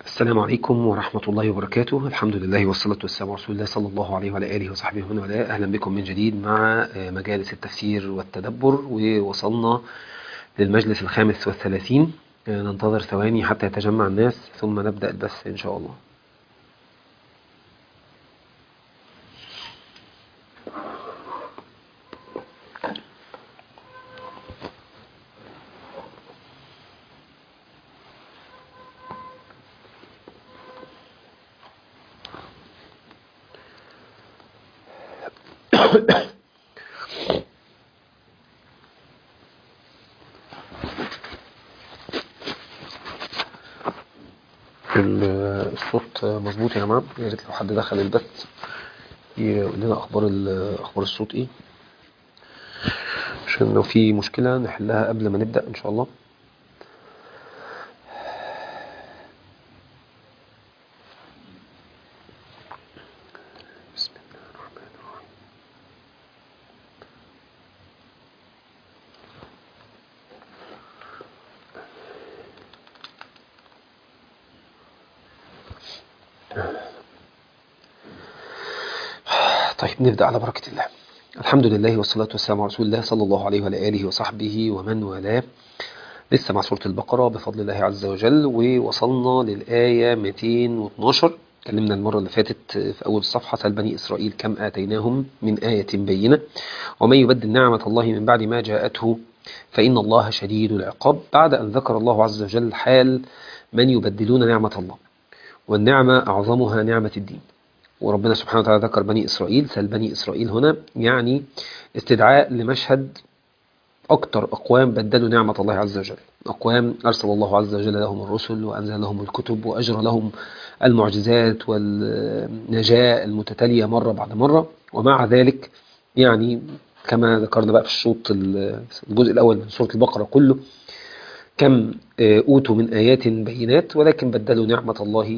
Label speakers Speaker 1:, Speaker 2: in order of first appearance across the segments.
Speaker 1: السلام عليكم ورحمة الله وبركاته الحمد لله والصلاة والسلام على رسول الله صلى الله عليه وعلى آله وصحبه ومن والاه أهلا بكم من جديد مع مجالس التفسير والتدبر ووصلنا للمجلس الخامس والثلاثين ننتظر ثواني حتى يتجمع الناس ثم نبدأ البث إن شاء الله الصوت مظبوط يا جماعة يا ريت لو حد دخل البث يقول لنا أخبار أخبار الصوت إيه عشان لو في مشكلة نحلها قبل ما نبدأ إن شاء الله بسم الله الرحمن الرحيم طيب نبدأ على بركة الله الحمد لله والصلاة والسلام على رسول الله صلى الله عليه وعلى آله وصحبه ومن والاه لسه مع سورة البقرة بفضل الله عز وجل ووصلنا للآية 212 اتكلمنا المرة اللي فاتت في أول الصفحة سأل بني إسرائيل كم آتيناهم من آية بينة ومن يبدل نعمة الله من بعد ما جاءته فإن الله شديد العقاب بعد أن ذكر الله عز وجل حال من يبدلون نعمة الله والنعمة أعظمها نعمة الدين وربنا سبحانه وتعالى ذكر بني إسرائيل سأل بني إسرائيل هنا يعني استدعاء لمشهد أكثر أقوام بدلوا نعمة الله عز وجل أقوام أرسل الله عز وجل لهم الرسل وأنزل لهم الكتب وأجرى لهم المعجزات والنجاة المتتالية مرة بعد مرة ومع ذلك يعني كما ذكرنا بقى في الشوط الجزء الأول من سورة البقرة كله كم أوتوا من آيات بينات ولكن بدلوا نعمة الله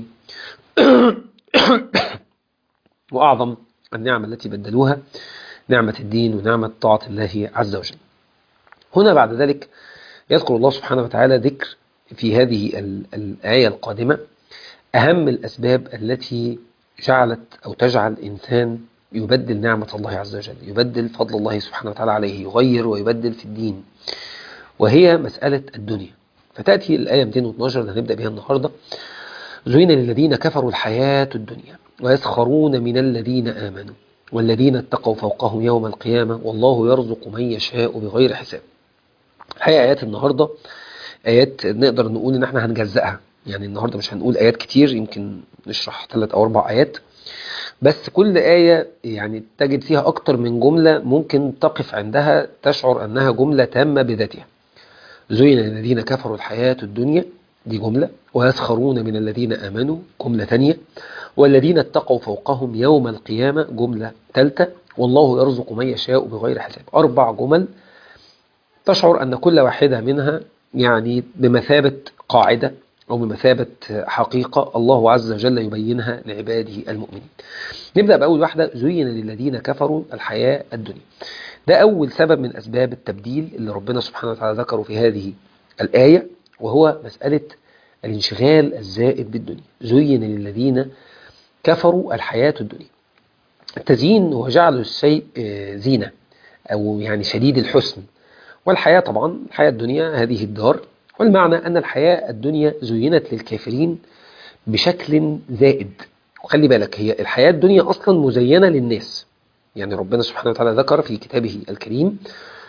Speaker 1: وأعظم النعم التي بدلوها نعمة الدين ونعمة طاعة الله عز وجل هنا بعد ذلك يذكر الله سبحانه وتعالى ذكر في هذه الآية القادمة أهم الأسباب التي جعلت أو تجعل الإنسان يبدل نعمة الله عز وجل يبدل فضل الله سبحانه وتعالى عليه يغير ويبدل في الدين وهي مسألة الدنيا فتأتي الآية 212 اللي هنبدأ بها النهاردة زين للذين كفروا الحياة الدنيا ويسخرون من الذين آمنوا والذين اتقوا فوقهم يوم القيامة والله يرزق من يشاء بغير حساب هي آيات النهاردة آيات نقدر نقول إن احنا هنجزأها يعني النهاردة مش هنقول آيات كتير يمكن نشرح ثلاث أو أربع آيات بس كل آية يعني تجد فيها أكتر من جملة ممكن تقف عندها تشعر أنها جملة تامة بذاتها زين للذين كفروا الحياة الدنيا دي جملة ويسخرون من الذين آمنوا جملة ثانية والذين اتقوا فوقهم يوم القيامة جملة ثالثة والله يرزق من يشاء بغير حساب أربع جمل تشعر أن كل واحدة منها يعني بمثابة قاعدة أو بمثابة حقيقة الله عز وجل يبينها لعباده المؤمنين نبدأ بأول واحدة زين للذين كفروا الحياة الدنيا ده أول سبب من أسباب التبديل اللي ربنا سبحانه وتعالى ذكره في هذه الآية وهو مسألة الانشغال الزائد بالدنيا زين للذين كفروا الحياة الدنيا التزيين هو جعل الشيء زينة أو يعني شديد الحسن والحياة طبعا الحياة الدنيا هذه الدار والمعنى أن الحياة الدنيا زينت للكافرين بشكل زائد وخلي بالك هي الحياة الدنيا أصلا مزينة للناس يعني ربنا سبحانه وتعالى ذكر في كتابه الكريم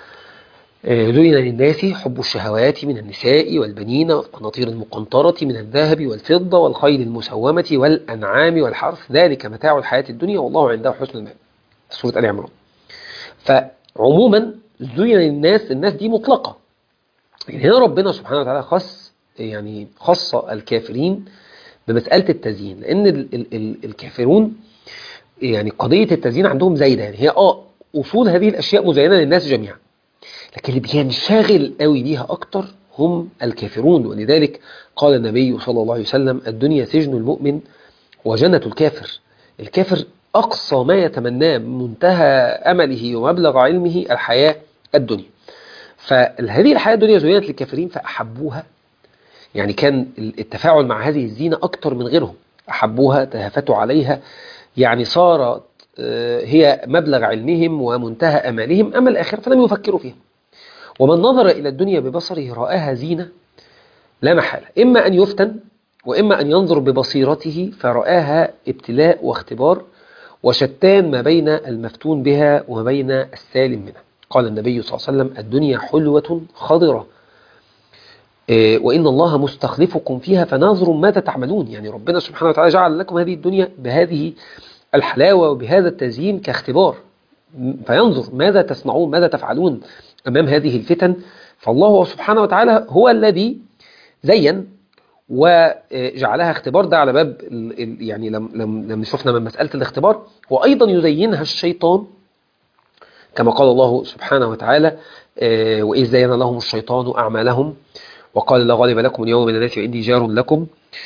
Speaker 1: زين للناس حب الشهوات من النساء والبنين والقناطير المقنطرة من الذهب والفضة والخيل المسومة والأنعام والحرث ذلك متاع الحياة الدنيا والله عنده حسن المال سورة آل عمران فعموما زين للناس الناس دي مطلقة يعني هنا ربنا سبحانه وتعالى خص يعني خص الكافرين بمسألة التزيين لأن ال ال ال الكافرون يعني قضية التزيين عندهم زايدة يعني هي اه أصول هذه الأشياء مزينة للناس جميعا لكن اللي بينشغل قوي بيها أكتر هم الكافرون ولذلك قال النبي صلى الله عليه وسلم الدنيا سجن المؤمن وجنة الكافر الكافر أقصى ما يتمناه منتهى أمله ومبلغ علمه الحياة الدنيا فهذه الحياة الدنيا زينت للكافرين فأحبوها يعني كان التفاعل مع هذه الزينة أكتر من غيرهم أحبوها تهافتوا عليها يعني صارت هي مبلغ علمهم ومنتهى أمالهم أما الآخرة فلم يفكروا فيها ومن نظر إلى الدنيا ببصره رآها زينة لا محالة إما أن يفتن وإما أن ينظر ببصيرته فرآها ابتلاء واختبار وشتان ما بين المفتون بها وما بين السالم منها قال النبي صلى الله عليه وسلم الدنيا حلوة خضرة وإن الله مستخلفكم فيها فناظروا ماذا تعملون يعني ربنا سبحانه وتعالى جعل لكم هذه الدنيا بهذه الحلاوة وبهذا التزيين كاختبار فينظر ماذا تصنعون ماذا تفعلون أمام هذه الفتن فالله سبحانه وتعالى هو الذي زين وجعلها اختبار ده على باب يعني لما شفنا من مسألة الاختبار وأيضا يزينها الشيطان كما قال الله سبحانه وتعالى وإذ زين لهم الشيطان أعمالهم وقال لا غالب لكم اليوم من الناس وإني جار لكم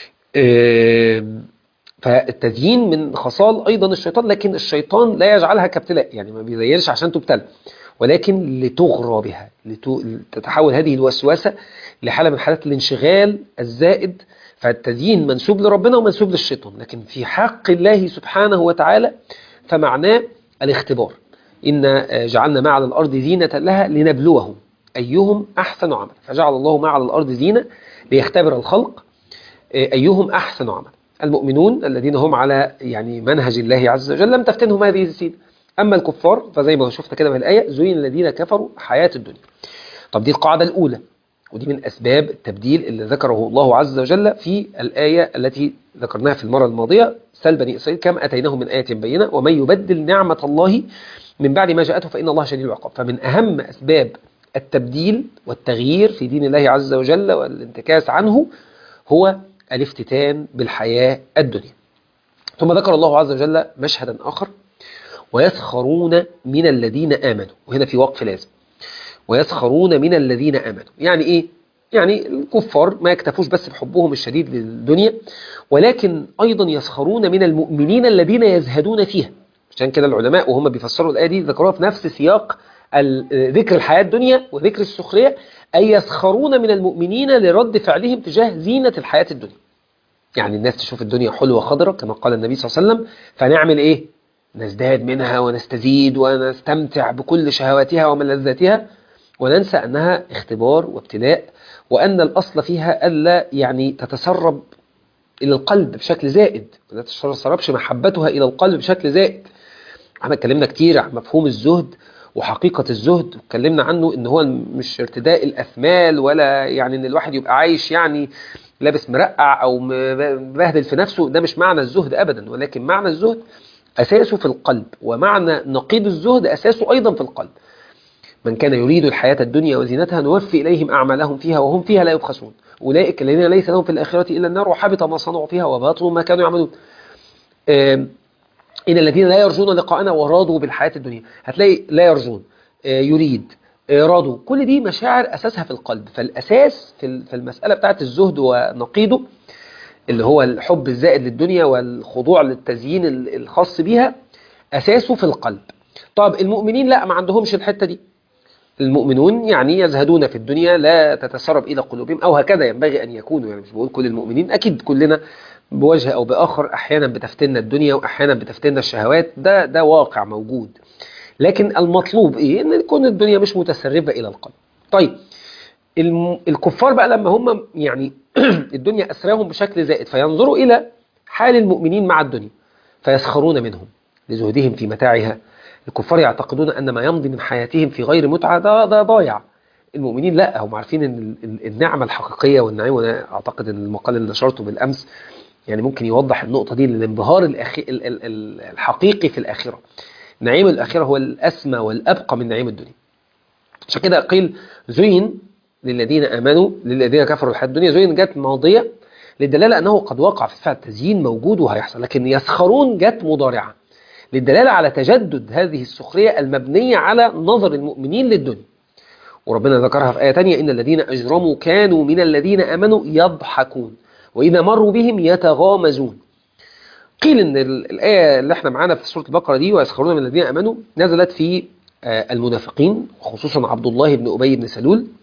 Speaker 1: فالتزيين من خصال أيضا الشيطان لكن الشيطان لا يجعلها كابتلاء يعني ما بيزينش عشان تبتلى ولكن لتغرى بها لتتحول هذه الوسوسة لحالة من حالات الانشغال الزائد فالتزيين منسوب لربنا ومنسوب للشيطان لكن في حق الله سبحانه وتعالى فمعناه الاختبار إن جعلنا ما على الأرض زينة لها لنبلوهم أيهم أحسن عمل فجعل الله ما على الأرض زينة ليختبر الخلق أيهم أحسن عمل المؤمنون الذين هم على يعني منهج الله عز وجل لم تفتنهم هذه الزينة أما الكفار فزي ما شفنا كده في الآية زين الذين كفروا حياة الدنيا طب دي القاعدة الأولى ودي من أسباب التبديل اللي ذكره الله عز وجل في الآية التي ذكرناها في المرة الماضية سل بني إسرائيل كم أتيناهم من آية بينة ومن يبدل نعمة الله من بعد ما جاءته فإن الله شديد العقاب فمن أهم أسباب التبديل والتغيير في دين الله عز وجل والانتكاس عنه هو الافتتان بالحياة الدنيا ثم ذكر الله عز وجل مشهدا آخر ويسخرون من الذين آمنوا وهنا في وقف لازم ويسخرون من الذين آمنوا يعني إيه؟ يعني الكفار ما يكتفوش بس بحبهم الشديد للدنيا ولكن أيضا يسخرون من المؤمنين الذين يزهدون فيها عشان كده العلماء وهم بيفسروا الآية دي ذكروها في نفس سياق ذكر الحياة الدنيا وذكر السخرية أي يسخرون من المؤمنين لرد فعلهم تجاه زينة الحياة الدنيا يعني الناس تشوف الدنيا حلوة خضرة كما قال النبي صلى الله عليه وسلم فنعمل إيه نزداد منها ونستزيد ونستمتع بكل شهواتها وملذاتها وننسى أنها اختبار وابتلاء وأن الأصل فيها ألا يعني تتسرب إلى القلب بشكل زائد لا تتسربش محبتها إلى القلب بشكل زائد احنا اتكلمنا كتير عن مفهوم الزهد وحقيقة الزهد اتكلمنا عنه ان هو مش ارتداء الأثمال ولا يعني ان الواحد يبقى عايش يعني لابس مرقع او مبهدل في نفسه ده مش معنى الزهد أبدا ولكن معنى الزهد أساسه في القلب ومعنى نقيض الزهد أساسه أيضا في القلب من كان يريد الحياة الدنيا وزينتها نوفي إليهم أعمالهم فيها وهم فيها لا يبخسون أولئك الذين ليس لهم في الآخرة إلا النار وحبط ما صنعوا فيها وباطل ما كانوا يعملون إن الذين لا يرجون لقاءنا ورادوا بالحياة الدنيا هتلاقي لا يرجون يريد رادوا كل دي مشاعر أساسها في القلب فالأساس في المسألة بتاعت الزهد ونقيضه اللي هو الحب الزائد للدنيا والخضوع للتزيين الخاص بيها أساسه في القلب طب المؤمنين لا ما عندهمش الحتة دي المؤمنون يعني يزهدون في الدنيا لا تتسرب إلى قلوبهم أو هكذا ينبغي أن يكونوا يعني مش بقول كل المؤمنين أكيد كلنا بوجه أو بآخر أحيانا بتفتنا الدنيا وأحيانا بتفتنا الشهوات ده ده واقع موجود لكن المطلوب إيه أن تكون الدنيا مش متسربة إلى القلب طيب الكفار بقى لما هم يعني الدنيا أسراهم بشكل زائد فينظروا إلى حال المؤمنين مع الدنيا فيسخرون منهم لزهدهم في متاعها الكفار يعتقدون أن ما يمضي من حياتهم في غير متعة ده, ده ضايع المؤمنين لا هم عارفين أن النعمة الحقيقية والنعيم وأنا أعتقد أن المقال اللي نشرته بالأمس يعني ممكن يوضح النقطة دي الانبهار الأخي... الحقيقي في الآخرة نعيم الآخرة هو الأسمى والأبقى من نعيم الدنيا عشان كده قيل زين للذين آمنوا للذين كفروا الحياة الدنيا زين جت ماضية للدلالة أنه قد وقع في فعل التزيين موجود وهيحصل لكن يسخرون جت مضارعة للدلالة على تجدد هذه السخرية المبنية على نظر المؤمنين للدنيا وربنا ذكرها في آية تانية إن الذين أجرموا كانوا من الذين آمنوا يضحكون وإذا مروا بهم يتغامزون قيل إن الآية اللي احنا معانا في سورة البقرة دي ويسخرون من الذين آمنوا نزلت في المنافقين خصوصا عبد الله بن أبي بن سلول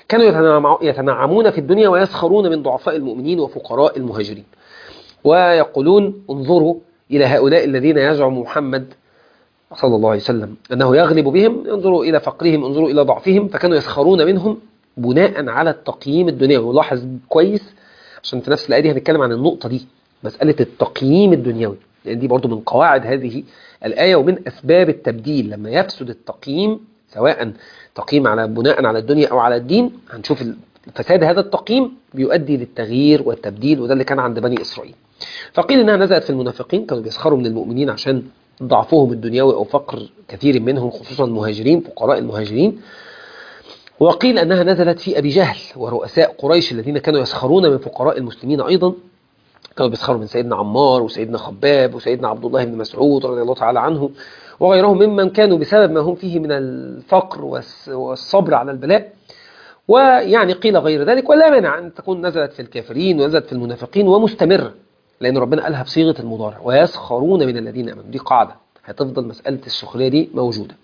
Speaker 1: كانوا يتنعم- يتنعمون في الدنيا ويسخرون من ضعفاء المؤمنين وفقراء المهاجرين ويقولون انظروا إلى هؤلاء الذين يزعم محمد صلى الله عليه وسلم أنه يغلب بهم انظروا إلى فقرهم انظروا إلى ضعفهم فكانوا يسخرون منهم بناء على التقييم الدنيوي ولاحظ كويس عشان في نفس الآية دي هنتكلم عن النقطة دي مسألة التقييم الدنيوي لأن دي برضو من قواعد هذه الآية ومن أسباب التبديل لما يفسد التقييم سواء تقييم على بناء على الدنيا أو على الدين هنشوف ال- فساد هذا التقييم بيؤدي للتغيير والتبديل وده اللي كان عند بني إسرائيل فقيل إنها نزلت في المنافقين كانوا بيسخروا من المؤمنين عشان ضعفهم الدنيوي أو فقر كثير منهم خصوصا المهاجرين فقراء المهاجرين وقيل أنها نزلت في أبي جهل ورؤساء قريش الذين كانوا يسخرون من فقراء المسلمين أيضا كانوا بيسخروا من سيدنا عمار وسيدنا خباب وسيدنا عبد الله بن مسعود رضي الله تعالى عنه وغيرهم ممن كانوا بسبب ما هم فيه من الفقر والس- والصبر على البلاء ويعني قيل غير ذلك ولا مانع أن تكون نزلت في الكافرين ونزلت في المنافقين ومستمرة لأن ربنا قالها بصيغة المضارع ويسخرون من الذين آمنوا دي قاعدة هتفضل مسألة السخرية دي موجودة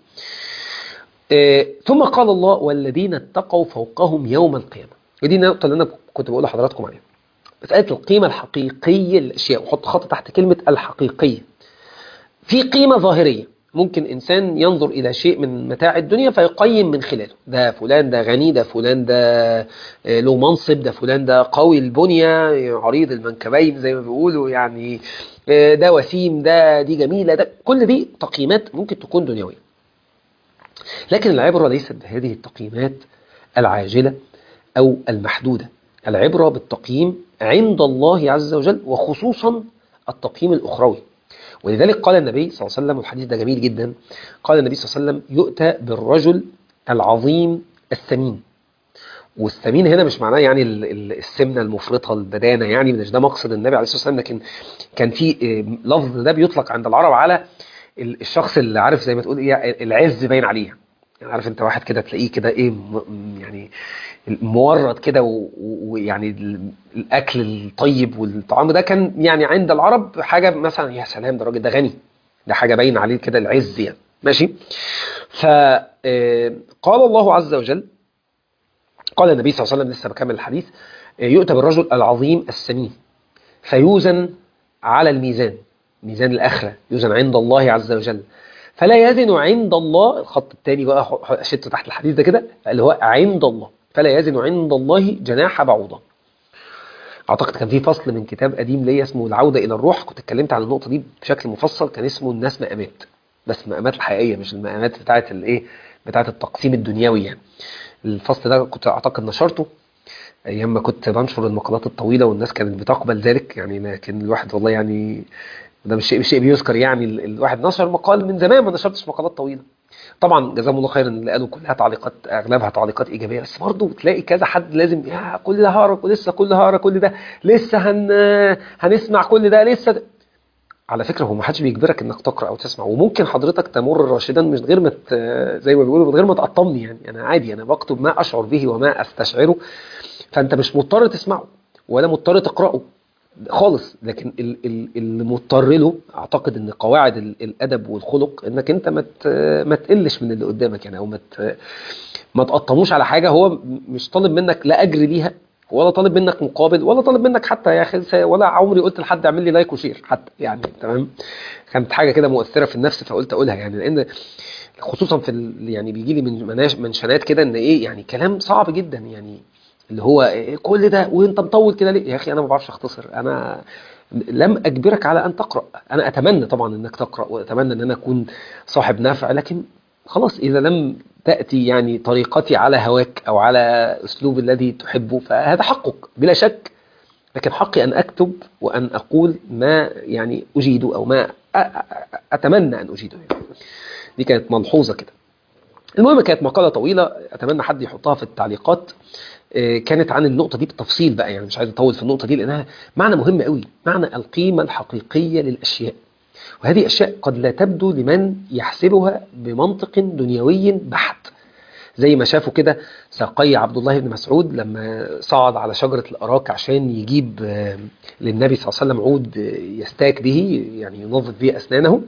Speaker 1: آه، ثم قال الله والذين اتقوا فوقهم يوم القيامة ودي النقطة اللي أنا كنت بقول لحضراتكم عليها مسألة القيمة الحقيقية للأشياء وحط خط تحت كلمة الحقيقية في قيمة ظاهرية ممكن إنسان ينظر إلى شيء من متاع الدنيا فيقيم من خلاله ده فلان ده غني ده فلان ده آه، له منصب ده فلان ده قوي البنية عريض المنكبين زي ما بيقولوا يعني آه، ده وسيم ده دي جميلة ده كل دي تقييمات ممكن تكون دنيوية لكن العبرة ليست بهذه التقييمات العاجلة أو المحدودة العبرة بالتقييم عند الله عز وجل وخصوصا التقييم الأخروي ولذلك قال النبي صلى الله عليه وسلم والحديث ده جميل جدا قال النبي صلى الله عليه وسلم يؤتى بالرجل العظيم الثمين والثمين هنا مش معناه يعني ال- ال- السمنه المفرطه البدانه يعني مش ده مقصد النبي عليه الصلاه والسلام لكن كان في آه، لفظ ده بيطلق عند العرب على ال- الشخص اللي عارف زي ما تقول ايه العز باين عليه يعني عارف انت واحد كده تلاقيه كده ايه م- م- يعني مورد كده و- و- ويعني ال- الاكل الطيب والطعام ده كان يعني عند العرب حاجه مثلا يا سلام ده الراجل ده غني ده حاجه باين عليه كده العز يعني ماشي فقال الله عز وجل قال النبي صلى الله عليه وسلم لسه بكمل الحديث آه، يؤتى بالرجل العظيم السمين فيوزن على الميزان ميزان الآخرة يوزن عند الله عز وجل فلا يزن عند الله الخط الثاني بقى ح- ح- شدته تحت الحديث ده كده اللي هو عند الله فلا يزن عند الله جناح بعوضة اعتقد كان في فصل من كتاب قديم ليا اسمه العودة الى الروح كنت اتكلمت عن النقطة دي بشكل مفصل كان اسمه الناس مقامات بس المقامات الحقيقية مش المقامات بتاعة الايه بتاعة التقسيم الدنيوي يعني الفصل ده كنت اعتقد نشرته ايام ما كنت بنشر المقالات الطويله والناس كانت بتقبل ذلك يعني لكن الواحد والله يعني ده مش شيء شيء بيذكر يعني ال- الواحد نشر مقال من زمان ما نشرتش مقالات طويله طبعا جزاهم الله خيرا اللي قالوا كلها تعليقات اغلبها تعليقات ايجابيه بس برضه تلاقي كذا حد لازم يا كل ده هقرا ولسه كل هقرا كل ده لسه هن هنسمع كل ده لسه ده. على فكره هو ما حدش بيجبرك انك تقرا او تسمع وممكن حضرتك تمر راشدا من غير ما ت- زي ما بيقولوا من غير ما تقطمني يعني انا عادي انا بكتب ما اشعر به وما استشعره فانت مش مضطر تسمعه ولا مضطر تقراه خالص لكن ال- ال- اللي مضطر له اعتقد ان قواعد ال- الادب والخلق انك انت ما ت- ما تقلش من اللي قدامك يعني او ما ت- ما تقطموش على حاجه هو م- مش طالب منك لا اجر ليها ولا طالب منك مقابل ولا طالب منك حتى يا اخي س- ولا عمري قلت لحد اعمل لي لايك وشير حتى يعني تمام كانت حاجه كده مؤثره في النفس فقلت اقولها يعني لان خصوصا في ال- يعني بيجي لي من مناش- منشنات كده ان ايه يعني كلام صعب جدا يعني اللي هو إيه كل ده وانت مطول كده ليه يا اخي انا ما بعرفش اختصر انا لم اجبرك على ان تقرا انا اتمنى طبعا انك تقرا واتمنى ان انا اكون صاحب نفع لكن خلاص اذا لم تاتي يعني طريقتي على هواك او على اسلوب الذي تحبه فهذا حقك بلا شك لكن حقي ان اكتب وان اقول ما يعني اجيد او ما أ- أ- اتمنى ان اجيده يعني. دي كانت ملحوظه كده المهم كانت مقالة طويلة أتمنى حد يحطها في التعليقات آه، كانت عن النقطة دي بالتفصيل بقى يعني مش عايز أطول في النقطة دي لأنها معنى مهم قوي معنى القيمة الحقيقية للأشياء وهذه أشياء قد لا تبدو لمن يحسبها بمنطق دنيوي بحت زي ما شافوا كده ساقي عبد الله بن مسعود لما صعد على شجرة الأراك عشان يجيب آه، للنبي صلى الله عليه وسلم عود آه، يستاك به يعني ينظف به أسنانه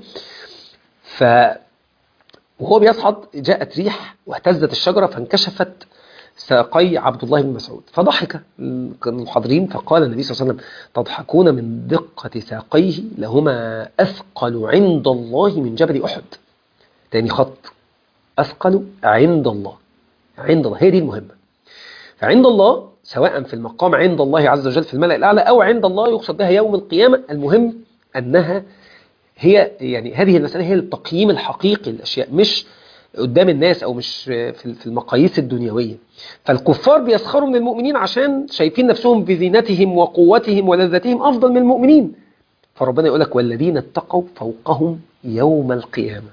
Speaker 1: ف وهو بيصعد جاءت ريح واهتزت الشجرة فانكشفت ساقي عبد الله بن مسعود فضحك المحاضرين فقال النبي صلى الله عليه وسلم تضحكون من دقة ساقيه لهما أثقل عند الله من جبل أحد تاني خط أثقل عند الله عند الله هي دي المهمة فعند الله سواء في المقام عند الله عز وجل في الملأ الأعلى أو عند الله يقصد بها يوم القيامة المهم أنها هي يعني هذه المسألة هي التقييم الحقيقي للأشياء مش قدام الناس أو مش في المقاييس الدنيوية فالكفار بيسخروا من المؤمنين عشان شايفين نفسهم بزينتهم وقوتهم ولذتهم أفضل من المؤمنين فربنا يقول لك والذين اتقوا فوقهم يوم القيامة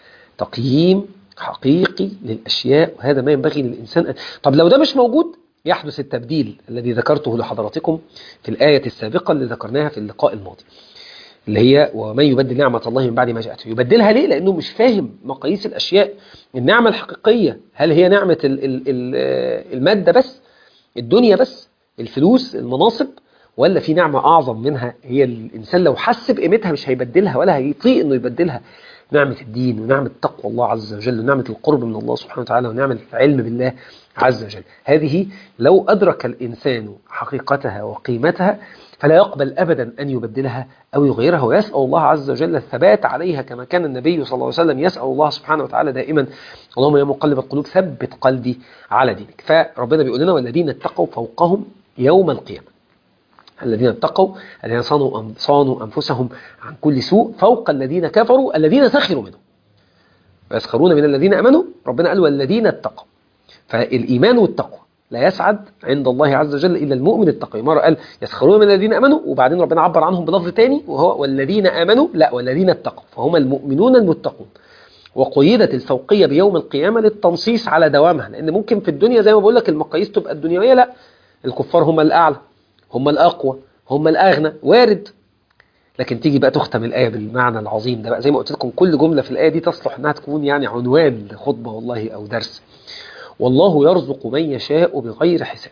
Speaker 1: تقييم حقيقي للأشياء وهذا ما ينبغي للإنسان أن... طب لو ده مش موجود يحدث التبديل الذي ذكرته لحضراتكم في الآية السابقة اللي ذكرناها في اللقاء الماضي اللي هي ومن يبدل نعمة الله من بعد ما جاءته يبدلها ليه لأنه مش فاهم مقاييس الأشياء النعمة الحقيقية هل هي نعمة ال ال ال المادة بس الدنيا بس الفلوس المناصب ولا في نعمة أعظم منها هي الإنسان لو حس بقيمتها مش هيبدلها ولا هيطيق إنه يبدلها نعمة الدين ونعمة تقوى الله عز وجل ونعمة القرب من الله سبحانه وتعالى ونعمة العلم بالله عز وجل هذه لو أدرك الإنسان حقيقتها وقيمتها فلا يقبل أبدا أن يبدلها أو يغيرها ويسأل الله عز وجل الثبات عليها كما كان النبي صلى الله عليه وسلم يسأل الله سبحانه وتعالى دائما اللهم يا مقلب القلوب ثبت قلبي على دينك فربنا بيقول لنا والذين اتقوا فوقهم يوم القيامة الذين اتقوا الذين صانوا صانوا أنفسهم عن كل سوء فوق الذين كفروا الذين سخروا منهم ويسخرون من الذين أمنوا ربنا قال والذين اتقوا فالإيمان والتقوى لا يسعد عند الله عز وجل إلا المؤمن التقي مرة قال يسخرون من الذين أمنوا وبعدين ربنا عبر عنهم بلفظ تاني وهو والذين آمنوا لا والذين اتقوا فهم المؤمنون المتقون وقيدت الفوقية بيوم القيامة للتنصيص على دوامها لأن ممكن في الدنيا زي ما بقول لك المقاييس تبقى الدنيوية لا الكفار هم الأعلى هم الأقوى هم الأغنى وارد لكن تيجي بقى تختم الآية بالمعنى العظيم ده بقى زي ما قلت لكم كل جملة في الآية دي تصلح أنها تكون يعني عنوان لخطبة والله أو درس والله يرزق من يشاء بغير حساب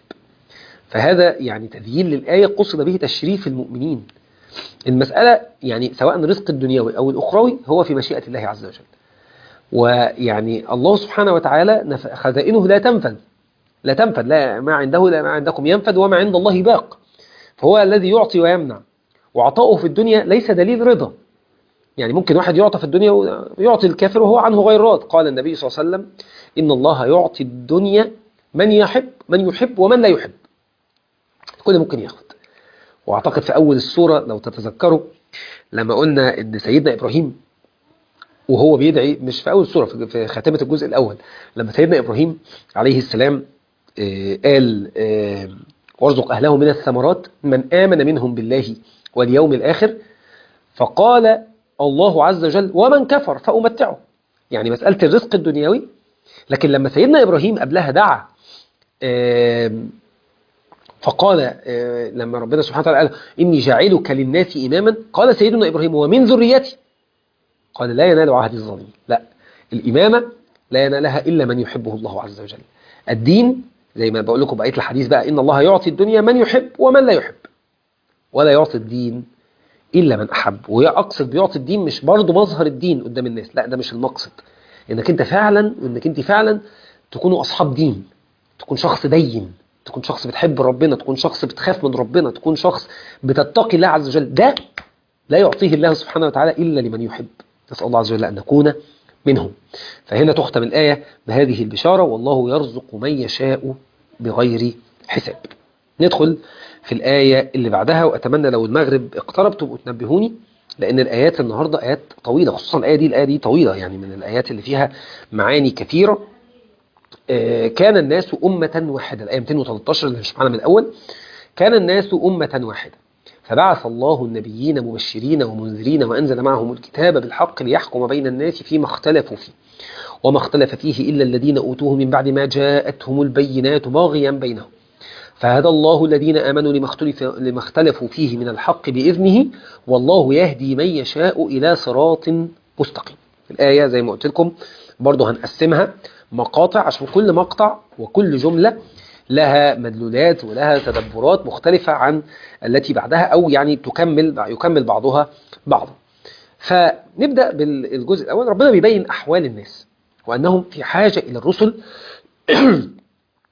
Speaker 1: فهذا يعني تذييل للآية قصد به تشريف المؤمنين المسألة يعني سواء الرزق الدنيوي أو الأخروي هو في مشيئة الله عز وجل ويعني الله سبحانه وتعالى خزائنه لا تنفذ لا تنفذ لا ما عنده لا ما عندكم ينفذ وما عند الله باق فهو الذي يعطي ويمنع وعطاؤه في الدنيا ليس دليل رضا يعني ممكن واحد يعطى في الدنيا ويعطي الكافر وهو عنه غير راض قال النبي صلى الله عليه وسلم إن الله يعطي الدنيا من يحب من يحب ومن لا يحب كل ممكن ياخد واعتقد في أول السورة لو تتذكروا لما قلنا إن سيدنا إبراهيم وهو بيدعي مش في أول السورة في خاتمة الجزء الأول لما سيدنا إبراهيم عليه السلام قال وارزق أهله من الثمرات من آمن منهم بالله واليوم الآخر فقال الله عز وجل ومن كفر فأمتعه يعني مسألة الرزق الدنيوي لكن لما سيدنا إبراهيم قبلها دعا فقال لما ربنا سبحانه وتعالى قال إني جاعلك للناس إماما قال سيدنا إبراهيم ومن ذريتي قال لا ينال عهد الظالمين لا الإمامة لا ينالها إلا من يحبه الله عز وجل الدين زي ما بقول لكم بقية الحديث بقى إن الله يعطي الدنيا من يحب ومن لا يحب ولا يعطي الدين إلا من أحب وهي أقصد بيعطي الدين مش برضه مظهر الدين قدام الناس لا ده مش المقصد إنك أنت فعلا وإنك أنت فعلا تكونوا أصحاب دين تكون شخص دين تكون شخص بتحب ربنا تكون شخص بتخاف من ربنا تكون شخص بتتقي الله عز وجل ده لا يعطيه الله سبحانه وتعالى إلا لمن يحب نسأل الله عز وجل أن نكون منهم فهنا تختم الآية بهذه البشارة والله يرزق من يشاء بغير حساب ندخل في الآية اللي بعدها وأتمنى لو المغرب اقترب تبقوا تنبهوني لأن الآيات النهاردة آيات طويلة خصوصا الآية دي الآية دي طويلة يعني من الآيات اللي فيها معاني كثيرة كان الناس أمة واحدة الآية 213 اللي مش معانا من الأول كان الناس أمة واحدة فبعث الله النبيين مبشرين ومنذرين وأنزل معهم الكتاب بالحق ليحكم بين الناس فيما اختلفوا فيه وما اختلف فيه إلا الذين أوتوه من بعد ما جاءتهم البينات باغيا بينهم فهدى الله الذين آمنوا لما, اختلف لما اختلفوا فيه من الحق بإذنه والله يهدي من يشاء إلى صراط مستقيم الآية زي ما قلت لكم برضو هنقسمها مقاطع عشان كل مقطع وكل جملة لها مدلولات ولها تدبرات مختلفة عن التي بعدها أو يعني تكمل يكمل بعضها بعضا فنبدأ بالجزء الأول ربنا بيبين أحوال الناس وأنهم في حاجة إلى الرسل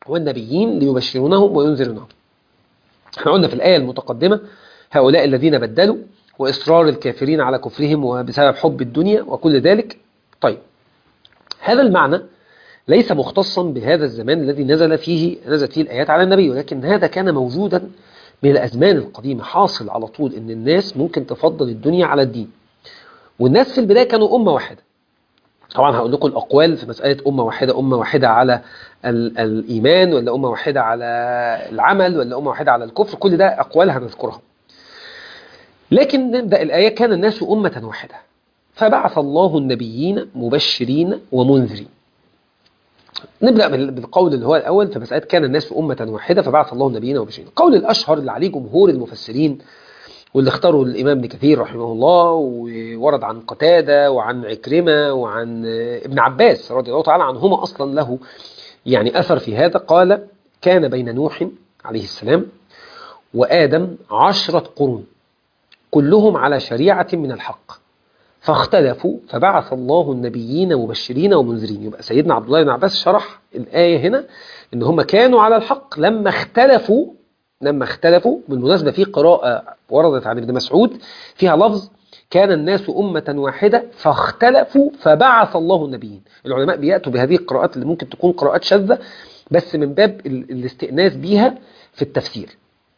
Speaker 1: والنبيين ليبشرونهم وينذرونهم احنا قلنا في الآية المتقدمة هؤلاء الذين بدلوا وإصرار الكافرين على كفرهم وبسبب حب الدنيا وكل ذلك طيب هذا المعنى ليس مختصا بهذا الزمان الذي نزل فيه نزلت فيه الآيات على النبي ولكن هذا كان موجودا من الأزمان القديمة حاصل على طول أن الناس ممكن تفضل الدنيا على الدين والناس في البداية كانوا أمة واحدة طبعا هقول لكم الأقوال في مسألة أمة واحدة أمة واحدة على الإيمان ولا أمة واحدة على العمل ولا أمة واحدة على الكفر كل ده أقوال هنذكرها لكن نبدأ الآية كان الناس أمة واحدة فبعث الله النبيين مبشرين ومنذرين نبدأ بالقول اللي هو الأول في مسألة كان الناس أمة واحدة فبعث الله النبيين ومبشرين القول الأشهر اللي عليه جمهور المفسرين واللي اختاره الإمام ابن كثير رحمه الله وورد عن قتادة وعن عكرمة وعن ابن عباس رضي الله تعالى عنهما أصلا له يعني أثر في هذا قال كان بين نوح عليه السلام وآدم عشرة قرون كلهم على شريعة من الحق فاختلفوا فبعث الله النبيين مبشرين ومنذرين يبقى سيدنا عبد الله بن عباس شرح الآية هنا إن هم كانوا على الحق لما اختلفوا لما اختلفوا بالمناسبة في قراءة وردت عن ابن مسعود فيها لفظ كان الناس أمة واحدة فاختلفوا فبعث الله النبيين العلماء بيأتوا بهذه القراءات اللي ممكن تكون قراءات شاذة بس من باب الاستئناس بيها في التفسير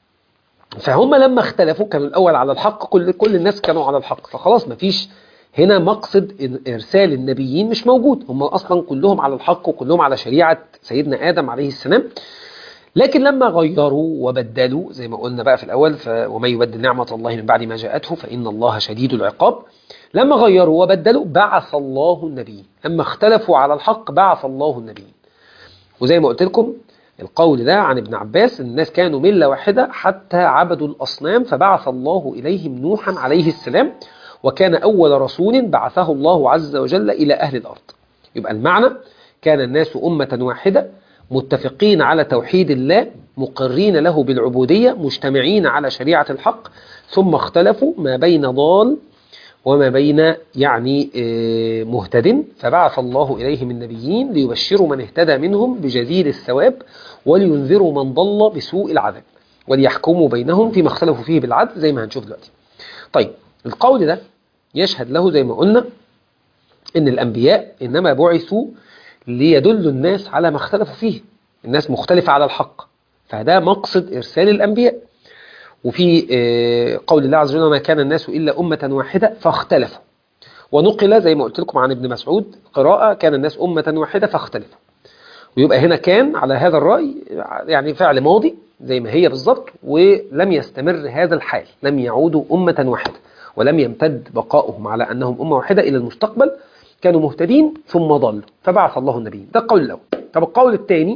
Speaker 1: فهم لما اختلفوا كانوا الأول على الحق كل, كل الناس كانوا على الحق فخلاص مفيش هنا مقصد إرسال النبيين مش موجود هم أصلا كلهم على الحق وكلهم على شريعة سيدنا آدم عليه السلام لكن لما غيروا وبدلوا زي ما قلنا بقى في الأول ف... وما يبدل نعمة الله من بعد ما جاءته فإن الله شديد العقاب لما غيروا وبدلوا بعث الله النبيين لما اختلفوا على الحق بعث الله النبيين وزي ما قلت لكم القول ده عن ابن عباس الناس كانوا ملة واحدة حتى عبدوا الأصنام فبعث الله إليهم نوحا عليه السلام وكان أول رسول بعثه الله عز وجل إلى أهل الأرض يبقى المعنى كان الناس أمة واحدة متفقين على توحيد الله مقرين له بالعبودية مجتمعين على شريعة الحق ثم اختلفوا ما بين ضال وما بين يعني مهتد فبعث الله إليهم النبيين ليبشروا من اهتدى منهم بجزيل الثواب ولينذروا من ضل بسوء العذاب وليحكموا بينهم فيما اختلفوا فيه بالعدل زي ما هنشوف دلوقتي طيب القول ده يشهد له زي ما قلنا ان الأنبياء إنما بعثوا ليدلوا الناس على ما اختلفوا فيه الناس مختلفة على الحق فده مقصد إرسال الأنبياء وفي قول الله عز وجل ما كان الناس إلا أمة واحدة فاختلفوا ونقل زي ما قلت لكم عن ابن مسعود قراءة كان الناس أمة واحدة فاختلفوا ويبقى هنا كان على هذا الرأي يعني فعل ماضي زي ما هي بالظبط ولم يستمر هذا الحال لم يعودوا أمة واحدة ولم يمتد بقاؤهم على أنهم أمة واحدة إلى المستقبل كانوا مهتدين ثم ضلوا فبعث الله النبيين ده القول الأول طب القول الثاني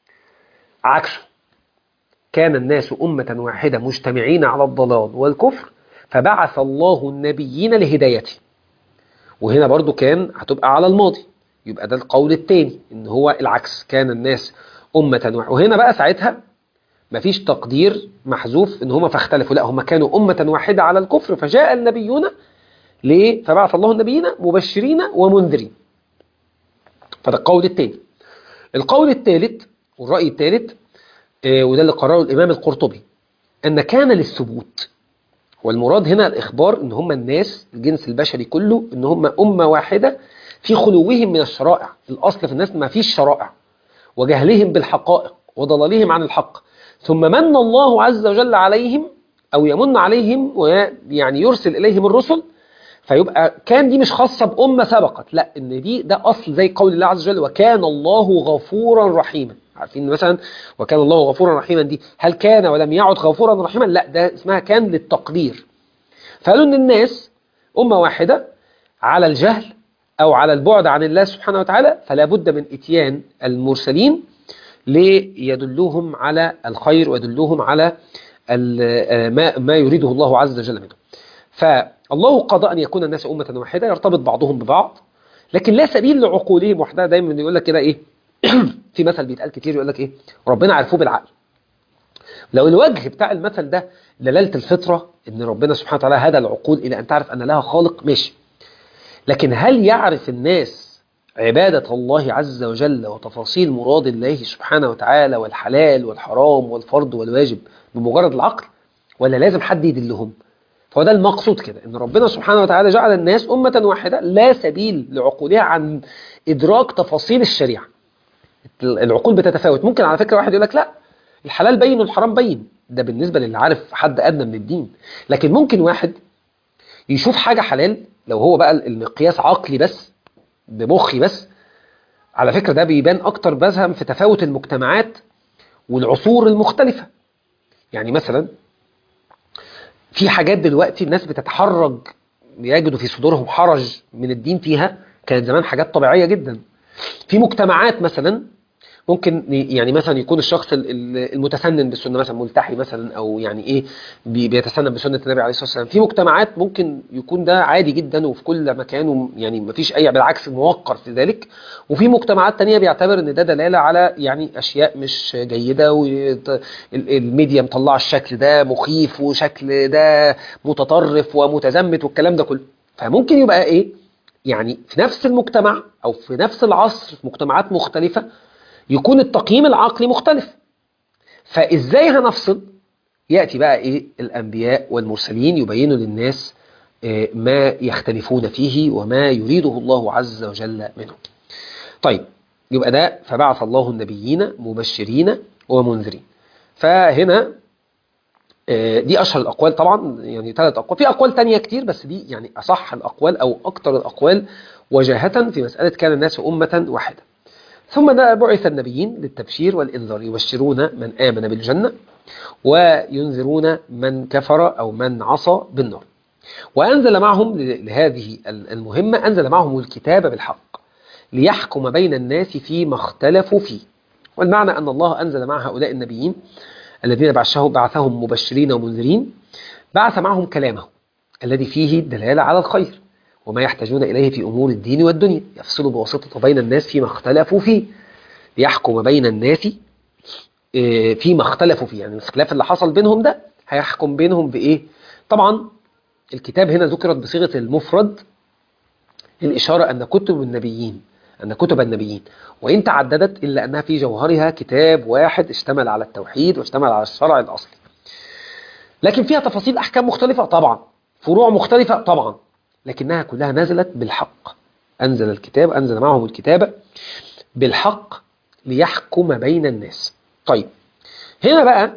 Speaker 1: عكسه كان الناس أمة واحدة مجتمعين على الضلال والكفر فبعث الله النبيين لهدايته وهنا برضو كان هتبقى على الماضي يبقى ده القول الثاني ان هو العكس كان الناس أمة واحدة وهنا بقى ساعتها مفيش تقدير محذوف ان هم فاختلفوا لا هم كانوا أمة واحدة على الكفر فجاء النبيون ليه فبعث الله النبيين مبشرين ومنذرين فده القول الثاني القول الثالث والرأي الثالث وده اللي قرره الإمام القرطبي أن كان للثبوت والمراد هنا الإخبار أن هم الناس الجنس البشري كله أن هم أمة واحدة في خلوهم من الشرائع الأصل في الناس ما فيش شرائع وجهلهم بالحقائق وضلالهم عن الحق ثم من الله عز وجل عليهم أو يمن عليهم ويعني يرسل إليهم الرسل فيبقى كان دي مش خاصة بأمة سبقت لا إن دي ده أصل زي قول الله عز وجل وكان الله غفورا رحيما عارفين مثلا وكان الله غفورا رحيما دي هل كان ولم يعد غفورا رحيما لا ده اسمها كان للتقدير فقالوا ان الناس أمة واحدة على الجهل أو على البعد عن الله سبحانه وتعالى فلا بد من إتيان المرسلين ليدلوهم على الخير ويدلوهم على ما, ما يريده الله عز وجل منهم فالله قضى أن يكون الناس أمة واحدة يرتبط بعضهم ببعض لكن لا سبيل لعقولهم وحدها دايما يقول لك كده إيه في مثل بيتقال كتير يقول لك ايه ربنا عرفوه بالعقل لو الوجه بتاع المثل ده دلالة الفطرة ان ربنا سبحانه وتعالى هدى العقول الى ان تعرف ان لها خالق ماشي لكن هل يعرف الناس عبادة الله عز وجل وتفاصيل مراد الله سبحانه وتعالى والحلال والحرام والفرض والواجب بمجرد العقل ولا لازم حد يدلهم فهو ده المقصود كده ان ربنا سبحانه وتعالى جعل الناس أمة واحدة لا سبيل لعقولها عن إدراك تفاصيل الشريعة العقول بتتفاوت ممكن على فكرة واحد يقول لك لا الحلال بين والحرام بين ده بالنسبة للي عارف حد أدنى من الدين لكن ممكن واحد يشوف حاجة حلال لو هو بقى المقياس عقلي بس بمخي بس على فكرة ده بيبان أكتر بزهم في تفاوت المجتمعات والعصور المختلفة يعني مثلا في حاجات دلوقتي الناس بتتحرج يجدوا في صدورهم حرج من الدين فيها كانت زمان حاجات طبيعية جدا في مجتمعات مثلا ممكن يعني مثلا يكون الشخص المتسنن بالسنه مثلا ملتحي مثلا او يعني ايه بيتسنن بسنه النبي عليه الصلاه والسلام في مجتمعات ممكن يكون ده عادي جدا وفي كل مكان يعني ما فيش اي بالعكس موقر في ذلك وفي مجتمعات تانية بيعتبر ان ده دلاله على يعني اشياء مش جيده والميديا مطلعه الشكل ده مخيف وشكل ده متطرف ومتزمت والكلام ده كله فممكن يبقى ايه يعني في نفس المجتمع او في نفس العصر في مجتمعات مختلفه يكون التقييم العقلي مختلف فازاي هنفصل ياتي بقى ايه الانبياء والمرسلين يبينوا للناس إيه ما يختلفون فيه وما يريده الله عز وجل منهم طيب يبقى ده فبعث الله النبيين مبشرين ومنذرين فهنا إيه دي اشهر الاقوال طبعا يعني ثلاث اقوال في اقوال تانية كتير بس دي يعني اصح الاقوال او اكثر الاقوال وجاهه في مساله كان الناس امه واحده ثم بعث النبيين للتبشير والإنذار يبشرون من آمن بالجنة وينذرون من كفر أو من عصى بالنار وأنزل معهم لهذه المهمة أنزل معهم الكتاب بالحق ليحكم بين الناس فيما اختلفوا فيه والمعنى أن الله أنزل مع هؤلاء النبيين الذين بعثهم بعثهم مبشرين ومنذرين بعث معهم كلامه الذي فيه الدلالة على الخير وما يحتاجون إليه في أمور الدين والدنيا يفصل بواسطة بين الناس فيما اختلفوا فيه ليحكم بين الناس فيما اختلفوا فيه يعني الاختلاف اللي حصل بينهم ده هيحكم بينهم بإيه طبعا الكتاب هنا ذكرت بصيغة المفرد الإشارة أن كتب النبيين أن كتب النبيين وإن تعددت إلا أنها في جوهرها كتاب واحد اشتمل على التوحيد واشتمل على الشرع الأصلي لكن فيها تفاصيل أحكام مختلفة طبعا فروع مختلفة طبعا لكنها كلها نزلت بالحق أنزل الكتاب أنزل معهم الكتاب بالحق ليحكم بين الناس طيب هنا بقى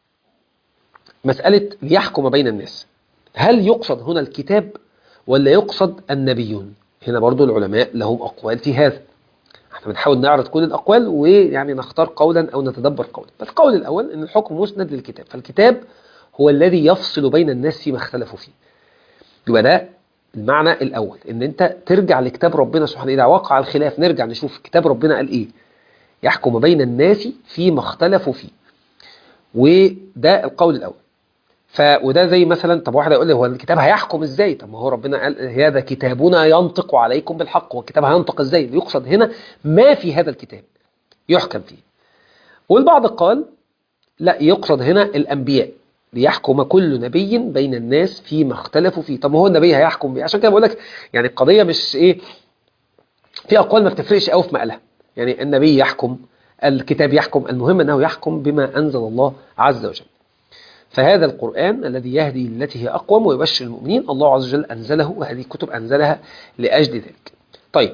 Speaker 1: مسألة ليحكم بين الناس هل يقصد هنا الكتاب ولا يقصد النبيون هنا برضو العلماء لهم أقوال في هذا احنا بنحاول نعرض كل الأقوال ويعني نختار قولا أو نتدبر قولا فالقول الأول أن الحكم مسند للكتاب فالكتاب هو الذي يفصل بين الناس فيما اختلفوا فيه يبقى ده المعنى الأول ان انت ترجع لكتاب ربنا سبحانه إذا وقع الخلاف نرجع نشوف كتاب ربنا قال ايه يحكم بين الناس فيما اختلفوا فيه وده القول الأول ف وده زي مثلا طب واحد يقول لي هو الكتاب هيحكم ازاي طب ما هو ربنا قال هذا كتابنا ينطق عليكم بالحق والكتاب هينطق ازاي يقصد هنا ما في هذا الكتاب يحكم فيه والبعض قال لا يقصد هنا الأنبياء ليحكم كل نبي بين الناس فيما اختلفوا فيه طب ما هو النبي هيحكم بيه عشان كده بقول لك يعني القضية مش ايه في أقوال ما بتفرقش قوي في مقالها يعني النبي يحكم الكتاب يحكم المهم أنه يحكم بما أنزل الله عز وجل فهذا القرآن الذي يهدي للتي هي أقوم ويبشر المؤمنين الله عز وجل أنزله وهذه الكتب أنزلها لأجل ذلك طيب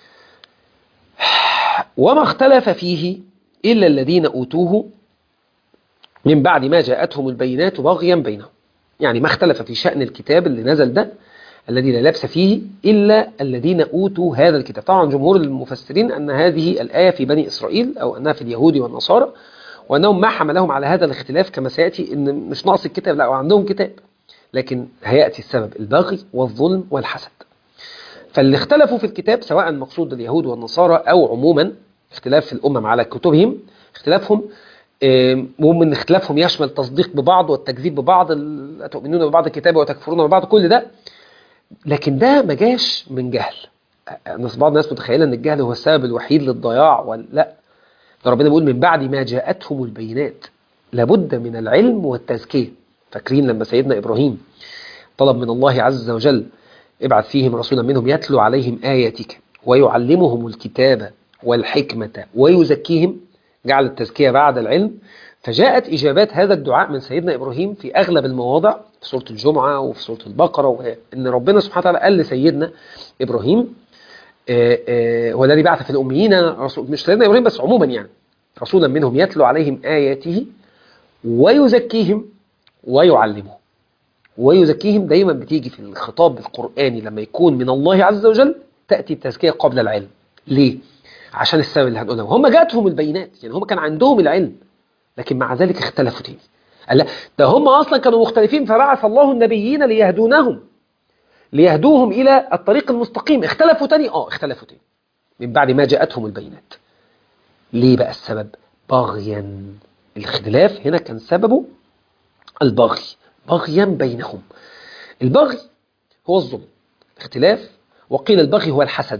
Speaker 1: وما اختلف فيه إلا الذين أوتوه من بعد ما جاءتهم البينات بغيا بينهم يعني ما اختلف في شأن الكتاب اللي نزل ده الذي لا لبس فيه إلا الذين أوتوا هذا الكتاب طبعا جمهور المفسرين أن هذه الآية في بني إسرائيل أو أنها في اليهود والنصارى وأنهم ما حملهم على هذا الاختلاف كما سيأتي أن مش ناقص الكتاب لا وعندهم كتاب لكن هيأتي السبب البغي والظلم والحسد فاللي اختلفوا في الكتاب سواء مقصود اليهود والنصارى أو عموما اختلاف الأمم على كتبهم اختلافهم ومن اختلافهم يشمل تصديق ببعض والتكذيب ببعض تؤمنون ببعض الكتاب وتكفرون ببعض كل ده لكن ده ما جاش من جهل الناس بعض الناس متخيله ان الجهل هو السبب الوحيد للضياع ولا لا ده ربنا بيقول من بعد ما جاءتهم البينات لابد من العلم والتزكيه فاكرين لما سيدنا ابراهيم طلب من الله عز وجل ابعث فيهم رسولا منهم يتلو عليهم اياتك ويعلمهم الكتاب والحكمة ويزكيهم جعل التزكية بعد العلم فجاءت إجابات هذا الدعاء من سيدنا إبراهيم في أغلب المواضع في سورة الجمعة وفي سورة البقرة إن ربنا سبحانه وتعالى قال لسيدنا إبراهيم هو الذي بعث في الأميين رسول مش سيدنا إبراهيم بس عموما يعني رسولا منهم يتلو عليهم آياته ويزكيهم ويعلمهم ويزكيهم دايما بتيجي في الخطاب القرآني لما يكون من الله عز وجل تأتي التزكية قبل العلم ليه؟ عشان السبب اللي هنقوله هم جاتهم البينات يعني هم كان عندهم العلم لكن مع ذلك اختلفوا تاني قال لا ده هم أصلا كانوا مختلفين فبعث الله النبيين ليهدونهم ليهدوهم إلى الطريق المستقيم اختلفوا تاني اه اختلفوا تاني من بعد ما جاءتهم البينات ليه بقى السبب بغيا الاختلاف هنا كان سببه البغي بغيا بينهم البغي هو الظلم اختلاف وقيل البغي هو الحسد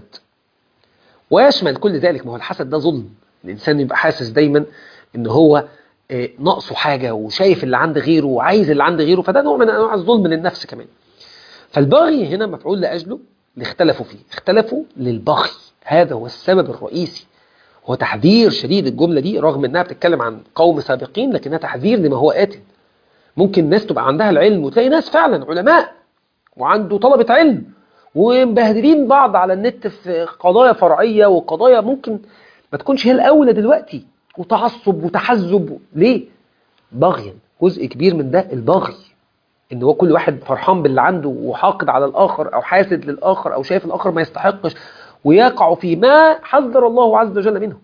Speaker 1: ويشمل كل ذلك ما هو الحسد ده ظلم الإنسان يبقى حاسس دايما ان هو ناقصه حاجة وشايف اللي عند غيره وعايز اللي عند غيره فده نوع من انواع الظلم للنفس كمان فالبغي هنا مفعول لأجله اللي اختلفوا فيه اختلفوا للبغي هذا هو السبب الرئيسي هو تحذير شديد الجملة دي رغم انها بتتكلم عن قوم سابقين لكنها تحذير لما هو آت ممكن ناس تبقى عندها العلم وتلاقي ناس فعلا علماء وعنده طلبة علم ومبهدلين بعض على النت في قضايا فرعية وقضايا ممكن ما تكونش هي الأولى دلوقتي وتعصب وتحزب ليه؟ بغيا جزء كبير من ده البغي ان هو كل واحد فرحان باللي عنده وحاقد على الآخر أو حاسد للآخر أو شايف الآخر ما يستحقش ويقع في ما حذر الله عز وجل منه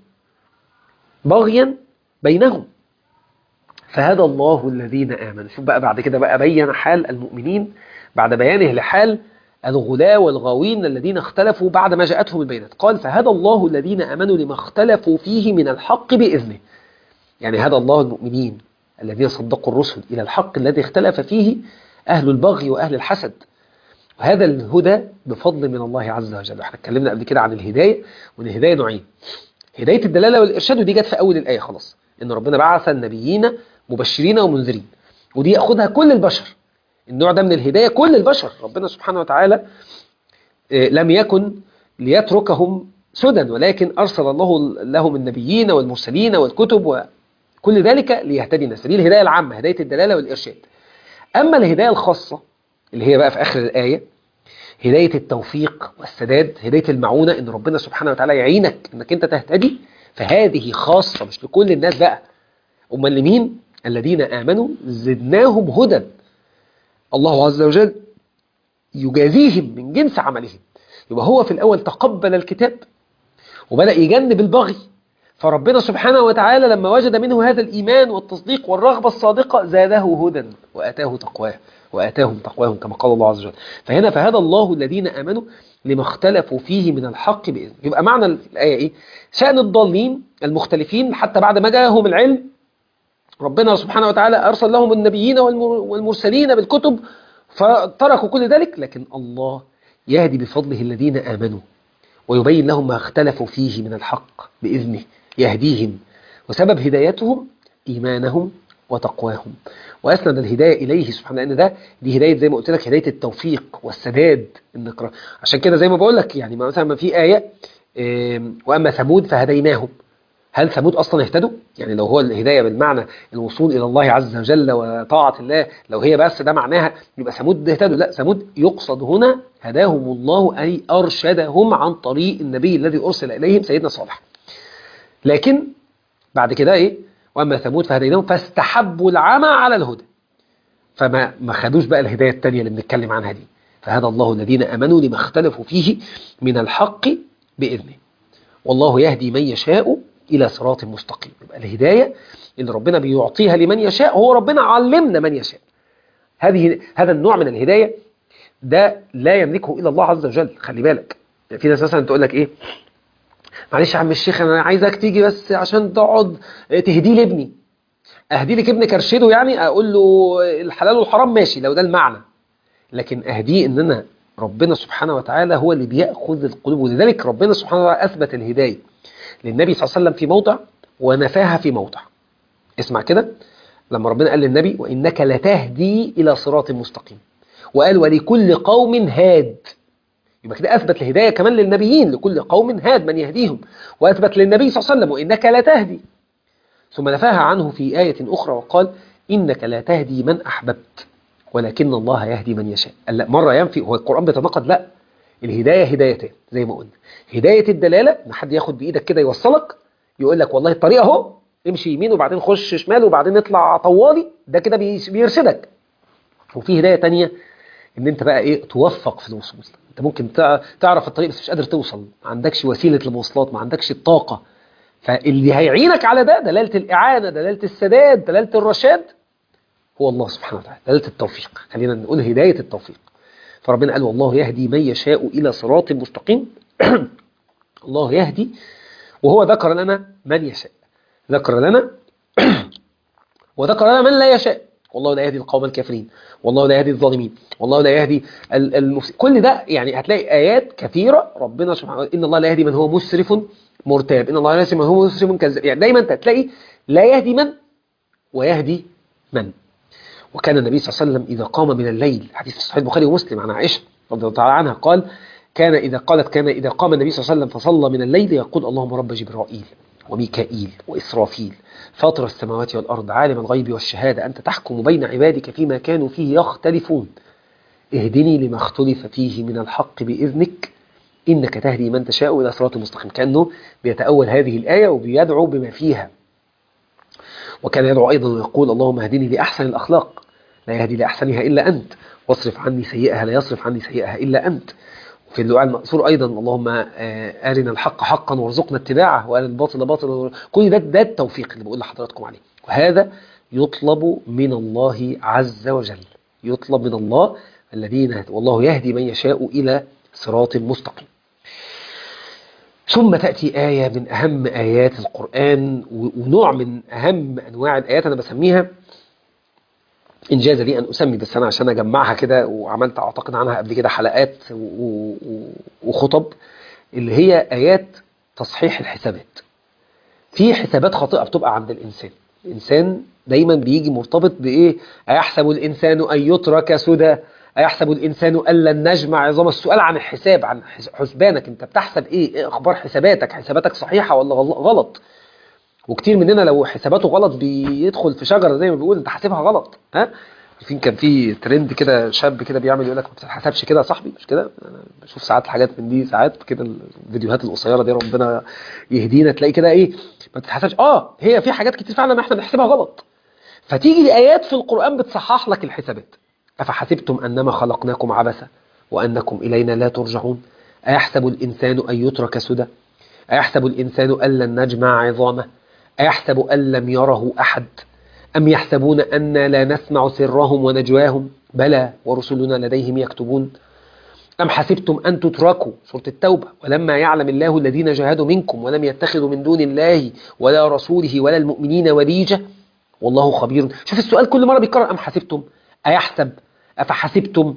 Speaker 1: بغيا بينهم فهدى الله الذين آمنوا شوف بقى بعد كده بقى بين حال المؤمنين بعد بيانه لحال الغلاة والغاوين الذين اختلفوا بعد ما جاءتهم البينات قال فهدى الله الذين آمنوا لما اختلفوا فيه من الحق بإذنه يعني هدى الله المؤمنين الذين صدقوا الرسل إلى الحق الذي اختلف فيه أهل البغي وأهل الحسد وهذا الهدى بفضل من الله عز وجل احنا اتكلمنا قبل كده عن الهداية وان الهداية نوعين هداية الدلالة والإرشاد ودي جت في أول الآية خلاص إن ربنا بعث النبيين مبشرين ومنذرين ودي يأخذها كل البشر النوع ده من الهداية كل البشر ربنا سبحانه وتعالى لم يكن ليتركهم سدى ولكن أرسل الله لهم النبيين والمرسلين والكتب وكل ذلك ليهتدي الناس دي الهداية العامة هداية الدلالة والإرشاد أما الهداية الخاصة اللي هي بقى في آخر الآية هداية التوفيق والسداد هداية المعونة إن ربنا سبحانه وتعالى يعينك إنك أنت تهتدي فهذه خاصة مش لكل الناس بقى أمال لمين الذين آمنوا زدناهم هدى الله عز وجل يجازيهم من جنس عملهم يبقى هو في الأول تقبل الكتاب وبدأ يجنب البغي فربنا سبحانه وتعالى لما وجد منه هذا الإيمان والتصديق والرغبة الصادقة زاده هدى وآتاه تقواه وآتاهم تقواهم كما قال الله عز وجل فهنا فهذا الله الذين آمنوا لما اختلفوا فيه من الحق بإذن يبقى معنى الآية إيه شأن الضالين المختلفين حتى بعد ما جاءهم العلم ربنا سبحانه وتعالى أرسل لهم النبيين والمرسلين بالكتب فتركوا كل ذلك لكن الله يهدي بفضله الذين آمنوا ويبين لهم ما اختلفوا فيه من الحق بإذنه يهديهم وسبب هدايتهم إيمانهم وتقواهم وأسند الهداية إليه سبحانه لأن ده دي هداية زي ما قلت لك هداية التوفيق والسداد النقرة عشان كده زي ما بقول لك يعني مثلا ما في آية وأما ثمود فهديناهم هل ثمود أصلا اهتدوا؟ يعني لو هو الهداية بالمعنى الوصول إلى الله عز وجل وطاعة الله لو هي بس ده معناها يبقى ثمود اهتدوا لا ثمود يقصد هنا هداهم الله أي أرشدهم عن طريق النبي الذي أرسل إليهم سيدنا صالح لكن بعد كده إيه وأما ثمود فهديناهم فاستحبوا العمى على الهدى فما ما خدوش بقى الهداية التانية اللي بنتكلم عنها دي فهذا الله الذين أمنوا لما اختلفوا فيه من الحق بإذنه والله يهدي من يشاء إلى صراط مستقيم يبقى الهداية اللي ربنا بيعطيها لمن يشاء هو ربنا علمنا من يشاء هذه هذا النوع من الهداية ده لا يملكه إلا الله عز وجل خلي بالك في ناس مثلا تقول لك إيه معلش يا عم الشيخ أنا عايزك تيجي بس عشان تقعد تهدي لي ابني أهدي لك ابنك أرشده يعني أقول له الحلال والحرام ماشي لو ده المعنى لكن أهديه إن أنا ربنا سبحانه وتعالى هو اللي بيأخذ القلوب ولذلك ربنا سبحانه وتعالى أثبت الهداية للنبي صلى الله عليه وسلم في موضع ونفاها في موضع اسمع كده لما ربنا قال للنبي وإنك لتهدي إلى صراط مستقيم وقال ولكل قوم هاد يبقى كده أثبت الهداية كمان للنبيين لكل قوم هاد من يهديهم وأثبت للنبي صلى الله عليه وسلم وإنك لا تهدي ثم نفاها عنه في آية أخرى وقال إنك لا تهدي من أحببت ولكن الله يهدي من يشاء قال لا مرة ينفي هو القرآن بيتناقض لا الهداية هدايتين زي ما قلنا هداية الدلالة إن حد ياخد بإيدك كده يوصلك يقول لك والله الطريق أهو امشي يمين وبعدين خش شمال وبعدين اطلع طوالي ده كده بيرشدك وفي هداية تانية ان انت بقى ايه توفق في الوصول انت ممكن تعرف الطريق بس مش قادر توصل ما عندكش وسيلة المواصلات ما عندكش الطاقة فاللي هيعينك على ده دلالة الإعانة دلالة السداد دلالة الرشاد هو الله سبحانه وتعالى دلالة التوفيق خلينا نقول هداية التوفيق فربنا قال والله يهدي من يشاء إلى صراط مستقيم الله يهدي وهو ذكر لنا من يشاء ذكر لنا وذكر لنا من لا يشاء والله لا يهدي القوم الكافرين والله لا يهدي الظالمين والله لا يهدي المفسدين كل ده يعني هتلاقي آيات كثيرة ربنا سبحانه إن الله لا يهدي من هو مسرف مرتاب إن الله لا يهدي من هو مسرف كذاب يعني دايما تلاقي لا يهدي من ويهدي من وكان النبي صلى الله عليه وسلم إذا قام من الليل حديث في صحيح البخاري ومسلم عن عائشة رضي الله تعالى عنها قال كان إذا قالت كان إذا قام النبي صلى الله عليه وسلم فصلى من الليل يقول اللهم رب جبرائيل وميكائيل وإسرافيل فاطر السماوات والأرض عالم الغيب والشهادة أنت تحكم بين عبادك فيما كانوا فيه يختلفون اهدني لما اختلف فيه من الحق بإذنك إنك تهدي من تشاء إلى صراط مستقيم كأنه بيتأول هذه الآية وبيدعو بما فيها وكان يدعو أيضا ويقول اللهم اهدني لأحسن الأخلاق لا يهدي لأحسنها إلا أنت واصرف عني سيئها لا يصرف عني سيئها إلا أنت في الدعاء المأثور أيضا اللهم أرنا الحق حقا وارزقنا اتباعه وأرنا الباطل باطلا كل ده ده التوفيق اللي بقول لحضراتكم عليه وهذا يطلب من الله عز وجل يطلب من الله الذين والله يهدي من يشاء إلى صراط مستقيم ثم تأتي آية من أهم آيات القرآن ونوع من أهم أنواع الآيات أنا بسميها إنجاز لي أن أسمي بس أنا عشان أجمعها كده وعملت أعتقد عنها قبل كده حلقات وخطب اللي هي آيات تصحيح الحسابات في حسابات خاطئة بتبقى عند الإنسان الإنسان دايما بيجي مرتبط بإيه أيحسب الإنسان أن يترك سدى أيحسب الإنسان أن لن نجمع عظام السؤال عن الحساب عن حسبانك أنت بتحسب إيه, إيه أخبار حساباتك حساباتك صحيحة ولا غلط وكتير مننا لو حساباته غلط بيدخل في شجره زي ما بيقول انت حاسبها غلط ها في كان في ترند كده شاب كده بيعمل يقول لك ما بتتحسبش كده يا صاحبي مش كده انا بشوف ساعات حاجات من دي ساعات كده الفيديوهات القصيره دي ربنا يهدينا تلاقي كده ايه ما بتتحسبش اه هي في حاجات كتير فعلا احنا بنحسبها غلط فتيجي الايات في القران بتصحح لك الحسابات افحسبتم انما خلقناكم عبثا وانكم الينا لا ترجعون ايحسب الانسان ان يترك سدى ايحسب الانسان ان لن نجمع عظامه أيحسب أن لم يره أحد أم يحسبون أن لا نسمع سرهم ونجواهم بلى ورسلنا لديهم يكتبون أم حسبتم أن تتركوا سورة التوبة ولما يعلم الله الذين جاهدوا منكم ولم يتخذوا من دون الله ولا رسوله ولا المؤمنين وليجة والله خبير شوف السؤال كل مرة بيكرر أم حسبتم أيحسب أفحسبتم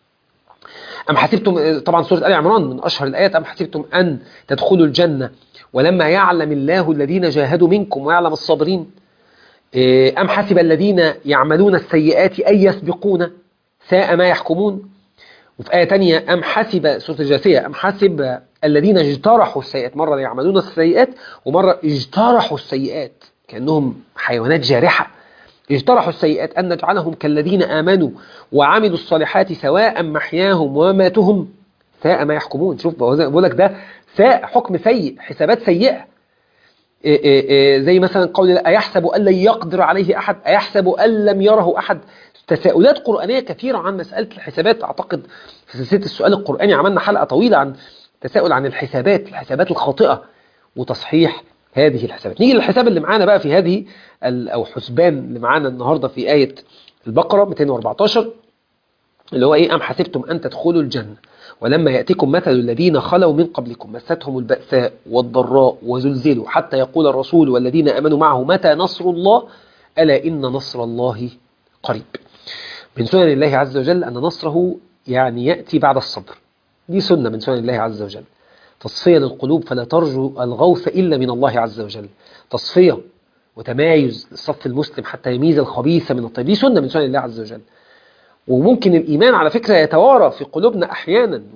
Speaker 1: أم حسبتم طبعا سورة آل عمران من أشهر الآيات أم حسبتم أن تدخلوا الجنة ولما يعلم الله الذين جاهدوا منكم ويعلم الصابرين أم حسب الذين يعملون السيئات أن يسبقون ساء ما يحكمون وفي آية تانية أم حسب سورة الجاثية أم حسب الذين اجترحوا السيئات مرة يعملون السيئات ومرة اجترحوا السيئات كأنهم حيوانات جارحة اجترحوا السيئات أن نجعلهم كالذين آمنوا وعملوا الصالحات سواء محياهم وماتهم ساء ما يحكمون شوف بقول لك ده ساء حكم سيء حسابات سيئة إيه إيه إيه زي مثلا قول أيحسب أن لن يقدر عليه أحد أيحسب أن لم يره أحد تساؤلات قرآنية كثيرة عن مسألة الحسابات أعتقد في سلسلة السؤال القرآني عملنا حلقة طويلة عن تساؤل عن الحسابات الحسابات الخاطئة وتصحيح هذه الحسابات نيجي للحساب اللي معانا بقى في هذه أو حسبان اللي معانا النهاردة في آية البقرة 214 اللي هو إيه أم حسبتم أن تدخلوا الجنة ولما يأتيكم مثل الذين خلوا من قبلكم مستهم البأساء والضراء وزلزلوا حتى يقول الرسول والذين أمنوا معه متى نصر الله ألا إن نصر الله قريب من سنن الله عز وجل أن نصره يعني يأتي بعد الصبر دي سنة من سنن الله عز وجل تصفية للقلوب فلا ترجو الغوث إلا من الله عز وجل تصفية وتمايز للصف المسلم حتى يميز الخبيث من الطيب دي سنة من سنن الله عز وجل وممكن الإيمان على فكرة يتوارى في قلوبنا أحيانا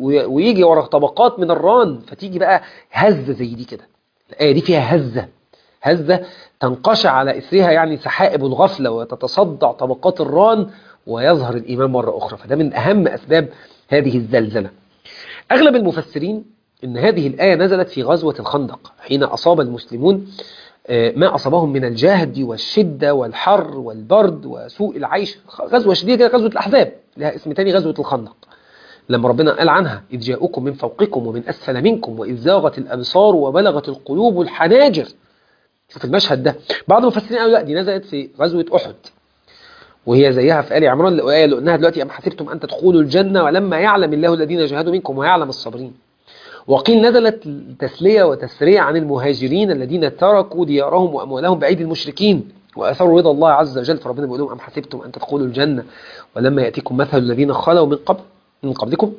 Speaker 1: و- ويجي ورا طبقات من الران فتيجي بقى هزة زي دي كده الآية دي فيها هزة هزة تنقشع على إثرها يعني سحائب الغفلة وتتصدع طبقات الران ويظهر الإيمان مرة أخرى فده من أهم أسباب هذه الزلزلة أغلب المفسرين أن هذه الآية نزلت في غزوة الخندق حين أصاب المسلمون آه، ما أصابهم من الجهد والشدة والحر والبرد وسوء العيش غزوة شديدة كده غزوة الأحزاب لها اسم تاني غزوة الخندق لما ربنا قال عنها إذ جاءكم من فوقكم ومن أسفل منكم وإذ زاغت الأبصار وبلغت القلوب الحناجر شوف المشهد ده بعض المفسرين قالوا لا دي نزلت في غزوة أحد وهي زيها في آل عمران الآية اللي قلناها دلوقتي أم حسبتم أن تدخلوا الجنة ولما يعلم الله الذين جاهدوا منكم ويعلم الصابرين وقيل نزلت تسلية وتسرية عن المهاجرين الذين تركوا ديارهم وأموالهم بأيدي المشركين وأثروا رضا الله عز وجل فربنا بيقول لهم أم حسبتم أن تدخلوا الجنة ولما يأتيكم مثل الذين خلوا من قبل من قبلكم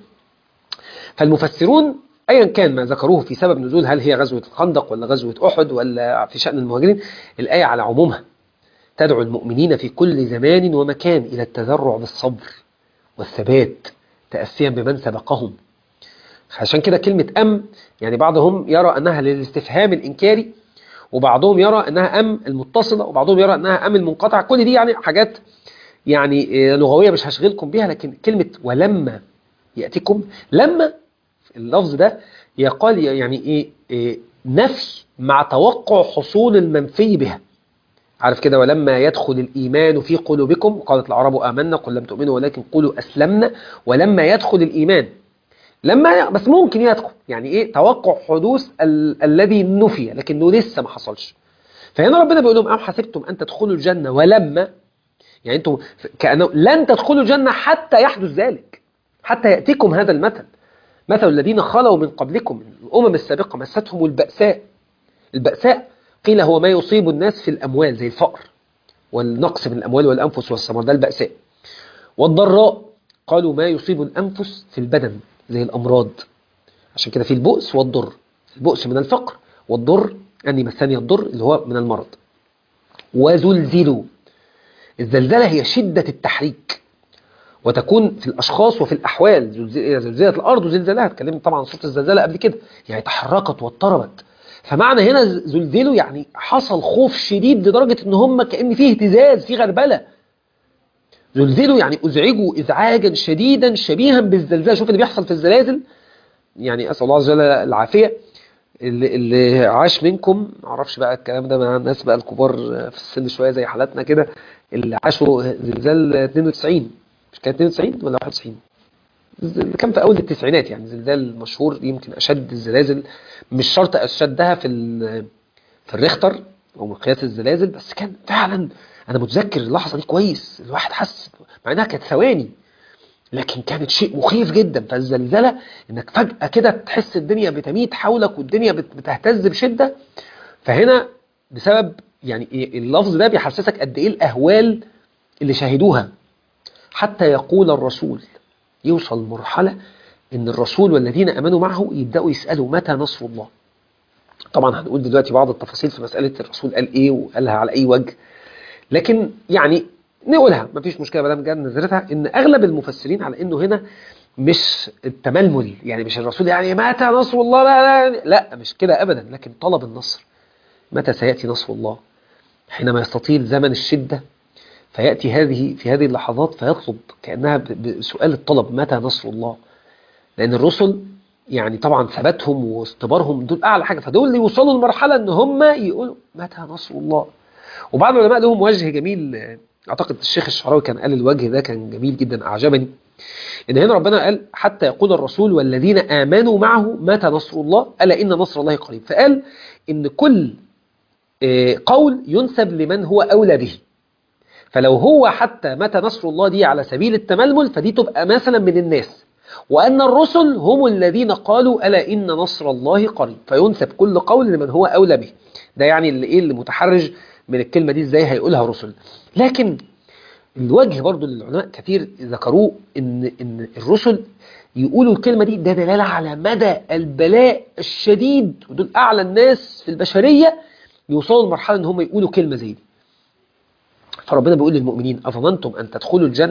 Speaker 1: فالمفسرون ايا كان ما ذكروه في سبب نزول هل هي غزوه الخندق ولا غزوه احد ولا في شان المهاجرين الايه على عمومها تدعو المؤمنين في كل زمان ومكان الى التذرع بالصبر والثبات تاسيا بمن سبقهم عشان كده كلمه ام يعني بعضهم يرى انها للاستفهام الانكاري وبعضهم يرى انها ام المتصله وبعضهم يرى انها ام المنقطعه كل دي يعني حاجات يعني آه، لغويه مش هشغلكم بيها لكن كلمه ولما ياتيكم لما اللفظ ده يقال يعني ايه, إيه نفي مع توقع حصول المنفي بها عارف كده ولما يدخل الإيمان في قلوبكم قالت العرب آمنا قل لم تؤمنوا ولكن قولوا أسلمنا ولما يدخل الإيمان لما بس ممكن يدخل يعني ايه توقع حدوث ال الذي نفي لكنه لسه ما حصلش فهنا ربنا بيقول لهم أم حسبتم أن تدخلوا الجنة ولما يعني انتم كأنه لن تدخلوا الجنة حتى يحدث ذلك حتى يأتيكم هذا المثل مثل الذين خلوا من قبلكم من الأمم السابقة مستهم البأساء البأساء قيل هو ما يصيب الناس في الأموال زي الفقر والنقص من الأموال والأنفس والثمر ده البأساء والضراء قالوا ما يصيب الأنفس في البدن زي الأمراض عشان كده في البؤس والضر البؤس من الفقر والضر أني مسني الضر اللي هو من المرض وزلزلوا الزلزلة هي شدة التحريك وتكون في الأشخاص وفي الأحوال زلزل- زلزلت الأرض وزلزالها اتكلمت طبعا عن صوت الزلزلة قبل كده يعني تحركت واضطربت فمعنى هنا زلزلوا يعني حصل خوف شديد لدرجة ان هم كأن فيه اهتزاز فيه غربلة زلزلوا يعني ازعجوا ازعاجا شديدا شبيها بالزلزال شوف اللي بيحصل في الزلازل يعني اسال الله عز وجل العافيه اللي, اللي عاش منكم معرفش بقى الكلام ده مع الناس بقى الكبار في السن شويه زي حالاتنا كده اللي عاشوا زلزال 92 مش كان 92 ولا 91 اللي كان في اول التسعينات يعني زلزال مشهور يمكن اشد الزلازل مش شرط اشدها في ال- في الريختر او مقياس الزلازل بس كان فعلا انا متذكر اللحظه دي كويس الواحد حس مع انها كانت ثواني لكن كانت شيء مخيف جدا فالزلزله انك فجاه كده تحس الدنيا بتميت حولك والدنيا بت- بتهتز بشده فهنا بسبب يعني إيه اللفظ ده بيحسسك قد ايه الاهوال اللي شاهدوها حتى يقول الرسول يوصل مرحله ان الرسول والذين امنوا معه يبداوا يسالوا متى نصر الله طبعا هنقول دلوقتي بعض التفاصيل في مساله الرسول قال ايه وقالها على اي وجه لكن يعني نقولها مفيش مشكله ما دام جانا نزلتها ان اغلب المفسرين على انه هنا مش التململ يعني مش الرسول يعني متى نصر الله لا لا, لا مش كده ابدا لكن طلب النصر متى سياتي نصر الله حينما يستطيل زمن الشده فياتي هذه في هذه اللحظات فيطلب كانها ب- بسؤال الطلب متى نصر الله لان الرسل يعني طبعا ثباتهم واستبارهم دول اعلى حاجه فدول اللي يوصلوا لمرحله ان هم يقولوا متى نصر الله وبعض العلماء لهم وجه جميل آه، اعتقد الشيخ الشعراوي كان قال الوجه ده كان جميل جدا اعجبني ان هنا ربنا قال حتى يقول الرسول والذين امنوا معه متى نصر الله الا ان نصر الله قريب فقال ان كل آه، قول ينسب لمن هو اولى به فلو هو حتى متى نصر الله دي على سبيل التململ فدي تبقى مثلا من الناس وأن الرسل هم الذين قالوا ألا إن نصر الله قريب فينسب كل قول لمن هو أولى به ده يعني اللي إيه اللي متحرج من الكلمة دي إزاي هيقولها رسل لكن الوجه برضو للعلماء كثير ذكروه إن, إن الرسل يقولوا الكلمة دي ده دلالة على مدى البلاء الشديد ودول أعلى الناس في البشرية يوصلوا لمرحلة إن هم يقولوا كلمة زي دي فربنا بيقول للمؤمنين أظننتم أن تدخلوا الجنة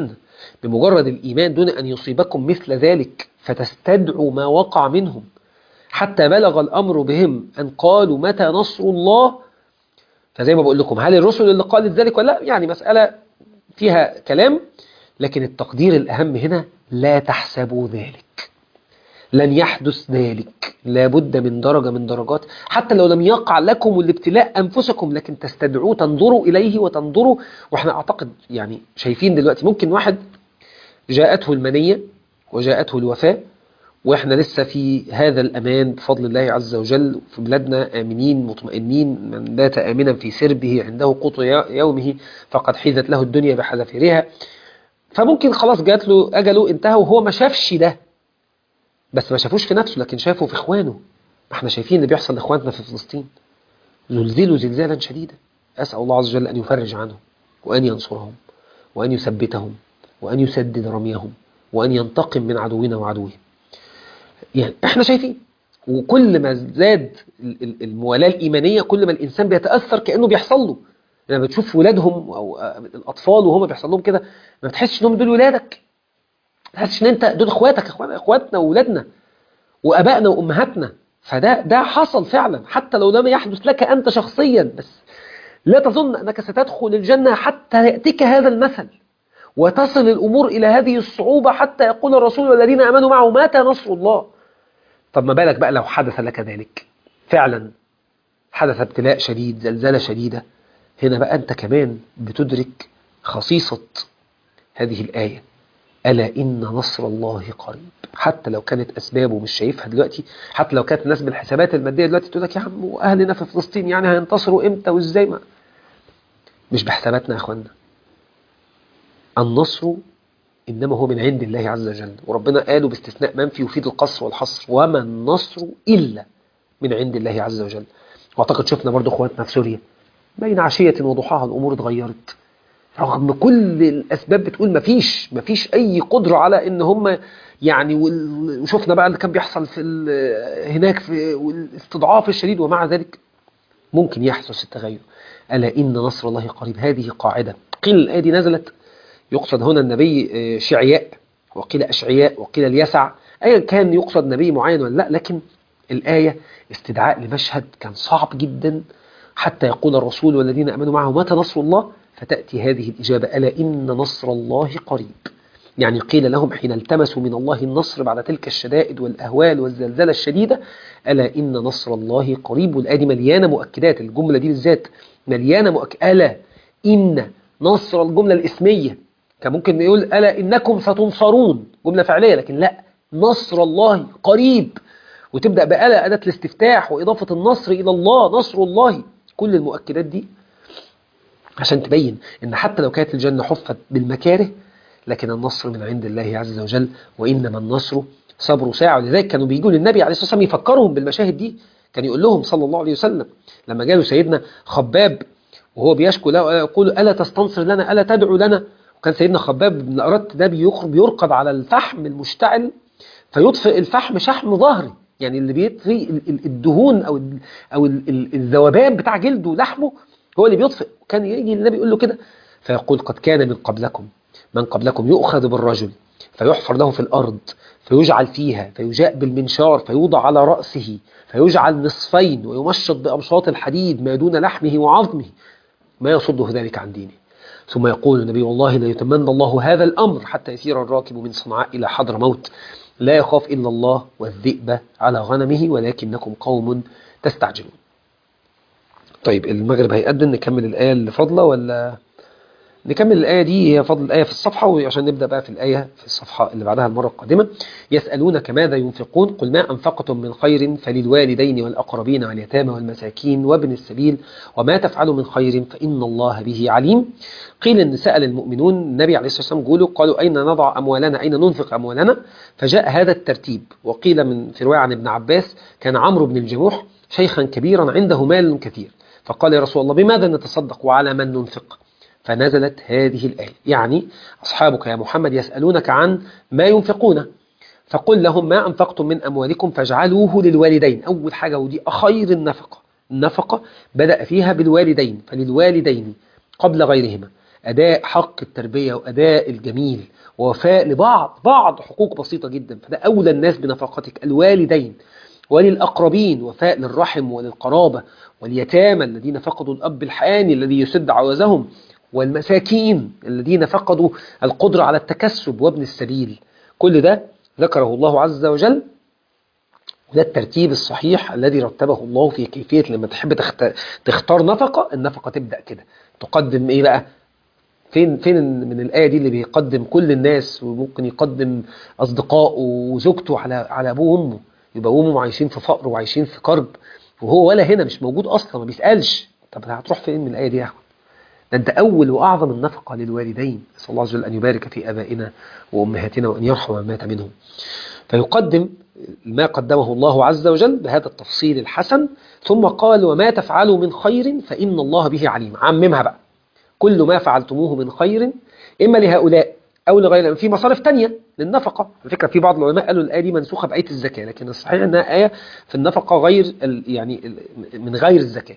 Speaker 1: بمجرد الإيمان دون أن يصيبكم مثل ذلك فتستدعوا ما وقع منهم حتى بلغ الأمر بهم أن قالوا متى نصر الله فزي ما بقول لكم هل الرسل اللي قالت ذلك ولا لا يعني مسألة فيها كلام لكن التقدير الأهم هنا لا تحسبوا ذلك لن يحدث ذلك لابد من درجة من درجات حتى لو لم يقع لكم الابتلاء أنفسكم لكن تستدعوه تنظروا إليه وتنظروا وإحنا أعتقد يعني شايفين دلوقتي ممكن واحد جاءته المنية وجاءته الوفاة وإحنا لسه في هذا الأمان بفضل الله عز وجل في بلادنا آمنين مطمئنين من بات آمنا في سربه عنده قوت يومه فقد حيزت له الدنيا بحذافيرها فممكن خلاص جات له أجله انتهى وهو ما شافش ده بس ما شافوش في نفسه لكن شافه في إخوانه ما احنا شايفين اللي بيحصل لإخواننا في فلسطين زلزلوا زلزالا شديدا أسأل الله عز وجل أن يفرج عنهم وأن ينصرهم وأن يثبتهم وأن يسدد رميهم وأن ينتقم من عدونا وعدوهم يعني احنا شايفين وكل ما زاد الموالاة الإيمانية كل ما الإنسان بيتأثر كأنه بيحصل له لما بتشوف ولادهم أو الأطفال وهم بيحصل لهم كده ما بتحسش إنهم دول ولادك ما بتحسش إن أنت دول إخواتك إخواتنا وولادنا وأبائنا وأمهاتنا فده ده حصل فعلا حتى لو لم يحدث لك أنت شخصيا بس لا تظن أنك ستدخل الجنة حتى يأتيك هذا المثل وتصل الأمور إلى هذه الصعوبة حتى يقول الرسول والذين آمنوا معه مات نصر الله طب ما بالك بقى لو حدث لك ذلك فعلا حدث ابتلاء شديد زلزلة شديدة هنا بقى أنت كمان بتدرك خصيصة هذه الآية ألا إن نصر الله قريب حتى لو كانت أسبابه مش شايفها دلوقتي حتى لو كانت الناس بالحسابات المادية دلوقتي تقول لك يا عم وأهلنا في فلسطين يعني هينتصروا إمتى وإزاي ما مش بحساباتنا يا أخوانا النصر إنما هو من عند الله عز وجل وربنا قالوا باستثناء منفي يفيد القصر والحصر وما النصر إلا من عند الله عز وجل واعتقد شفنا برضو اخواتنا في سوريا بين عشية وضحاها الأمور اتغيرت رغم كل الأسباب بتقول مفيش مفيش أي قدرة على إن هم يعني وشفنا بقى اللي كان بيحصل في هناك في والاستضعاف الشديد ومع ذلك ممكن يحدث التغير ألا إن نصر الله قريب هذه قاعدة قيل الآية دي نزلت يقصد هنا النبي شعياء وقيل أشعياء وقيل اليسع أيا كان يقصد نبي معين ولا لا لكن الآية استدعاء لمشهد كان صعب جدا حتى يقول الرسول والذين أمنوا معه متى نصر الله فتأتي هذه الإجابة ألا إن نصر الله قريب يعني قيل لهم حين التمسوا من الله النصر بعد تلك الشدائد والأهوال والزلزلة الشديدة ألا إن نصر الله قريب والآية دي مليانة مؤكدات الجملة دي بالذات مليانة مؤكدات ألا إن نصر الجملة الإسمية كان ممكن يقول ألا إنكم ستنصرون جملة فعلية لكن لا نصر الله قريب وتبدأ بألا أداة الاستفتاح وإضافة النصر إلى الله نصر الله كل المؤكدات دي عشان تبين ان حتى لو كانت الجنة حفت بالمكاره لكن النصر من عند الله عز وجل وإنما النصر صبر ساعة ولذلك كانوا بيجوا للنبي عليه الصلاة والسلام يفكرهم بالمشاهد دي كان يقول لهم صلى الله عليه وسلم لما جاله سيدنا خباب وهو بيشكو له يقول ألا تستنصر لنا ألا تدعو لنا وكان سيدنا خباب بن أردت ده بيرقد على الفحم المشتعل فيطفئ الفحم شحم ظهري يعني اللي بيطفي الدهون أو أو الذوبان بتاع جلده ولحمه هو اللي بيطفئ كان يجي النبي يقول له كده فيقول قد كان من قبلكم من قبلكم يؤخذ بالرجل فيحفر له في الأرض فيجعل فيها فيجاء بالمنشار فيوضع على رأسه فيجعل نصفين ويمشط بأمشاط الحديد ما دون لحمه وعظمه ما يصده ذلك عن دينه ثم يقول النبي والله لا يتمنى الله هذا الأمر حتى يسير الراكب من صنعاء إلى حضر موت لا يخاف إلا الله والذئب على غنمه ولكنكم قوم تستعجلون طيب المغرب هيأذن نكمل الآية اللي فاضلة ولا نكمل الآية دي هي فضل الآية في الصفحة وعشان نبدأ بقى في الآية في الصفحة اللي بعدها المرة القادمة يسألونك ماذا ينفقون قل ما أنفقتم من خير فللوالدين والأقربين واليتامى والمساكين وابن السبيل وما تفعلوا من خير فإن الله به عليم قيل أن سأل المؤمنون النبي عليه الصلاة والسلام قولوا قالوا أين نضع أموالنا أين ننفق أموالنا فجاء هذا الترتيب وقيل من في رواية عن ابن عباس كان عمرو بن الجموح شيخا كبيرا عنده مال كثير فقال يا رسول الله بماذا نتصدق وعلى من ننفق فنزلت هذه الآية يعني أصحابك يا محمد يسألونك عن ما ينفقون فقل لهم ما أنفقتم من أموالكم فاجعلوه للوالدين أول حاجة ودي خير النفقة النفقة بدأ فيها بالوالدين فللوالدين قبل غيرهما أداء حق التربية وأداء الجميل ووفاء لبعض بعض حقوق بسيطة جدا فده أولى الناس بنفقتك الوالدين وللأقربين وفاء للرحم وللقرابة واليتامى الذين فقدوا الأب الحاني الذي يسد عوزهم والمساكين الذين فقدوا القدرة على التكسب وابن السبيل كل ده ذكره الله عز وجل ده الترتيب الصحيح الذي رتبه الله في كيفية لما تحب تخت... تختار نفقة النفقة تبدأ كده تقدم ايه بقى فين فين من الآية دي اللي بيقدم كل الناس وممكن يقدم أصدقائه وزوجته على على أبوه وأمه يبقى أمه عايشين في فقر وعايشين في كرب وهو ولا هنا مش موجود أصلا ما بيسألش طب هتروح فين من الآية دي يا أخوان ده أنت أول وأعظم النفقة للوالدين نسأل الله عز وجل أن يبارك في آبائنا وأمهاتنا وأن يرحم من مات منهم فيقدم ما قدمه الله عز وجل بهذا التفصيل الحسن ثم قال وما تفعلوا من خير فإن الله به عليم عممها بقى كل ما فعلتموه من خير إما لهؤلاء أو لغيرهم في مصارف تانية للنفقة على فكرة في بعض العلماء قالوا الآية دي منسوخة بآية الزكاة لكن الصحيح أنها آية في النفقة غير يعني من غير الزكاة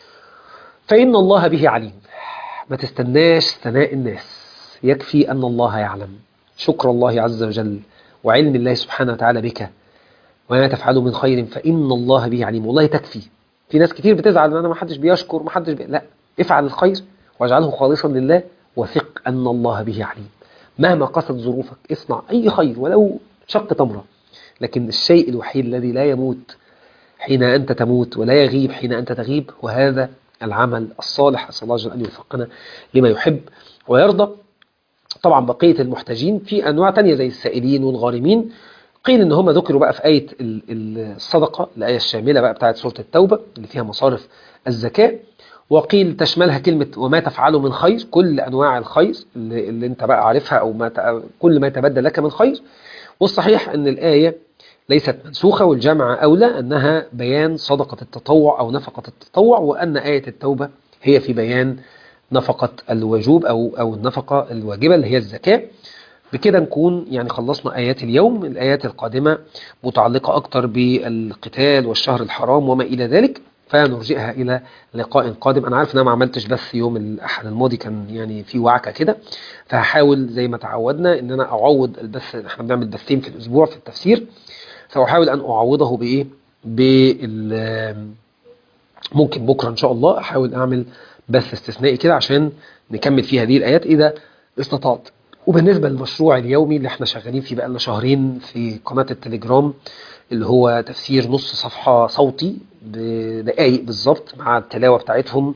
Speaker 1: فإن الله به عليم ما تستناش ثناء الناس يكفي أن الله يعلم شكر الله عز وجل وعلم الله سبحانه وتعالى بك وما تفعلوا من خير فإن الله به عليم والله تكفي في ناس كتير بتزعل ان انا ما حدش بيشكر ما حدش بي... لا افعل الخير واجعله خالصا لله وثق أن الله به عليم مهما قست ظروفك اصنع أي خير ولو شق تمرة لكن الشيء الوحيد الذي لا يموت حين أنت تموت ولا يغيب حين أنت تغيب وهذا العمل الصالح أسأل الله جل أن يوفقنا لما يحب ويرضى طبعا بقية المحتاجين في أنواع تانية زي السائلين والغارمين قيل ان هم ذكروا بقى في آية الصدقة الآية الشاملة بقى بتاعت سورة التوبة اللي فيها مصارف الزكاة وقيل تشملها كلمة وما تفعله من خير كل أنواع الخير اللي, اللي انت بقى عارفها أو ما ت... كل ما يتبدل لك من خير والصحيح أن الآية ليست منسوخة والجمع أولى أنها بيان صدقة التطوع أو نفقة التطوع وأن آية التوبة هي في بيان نفقة الوجوب أو, أو النفقة الواجبة اللي هي الزكاة بكده نكون يعني خلصنا آيات اليوم الآيات القادمة متعلقة أكتر بالقتال والشهر الحرام وما إلى ذلك فنرجئها إلى لقاء قادم أنا عارف أن أنا ما عملتش بث يوم الأحد الماضي كان يعني في وعكة كده فهحاول زي ما تعودنا أن أنا أعوض البث احنا بنعمل بثين في الأسبوع في التفسير فأحاول أن أعوضه بإيه بال ممكن بكرة إن شاء الله أحاول أعمل بث استثنائي كده عشان نكمل فيه هذه الآيات إذا استطعت وبالنسبة للمشروع اليومي اللي احنا شغالين فيه بقالنا شهرين في قناة التليجرام اللي هو تفسير نص صفحة صوتي بدقايق بالظبط مع التلاوة بتاعتهم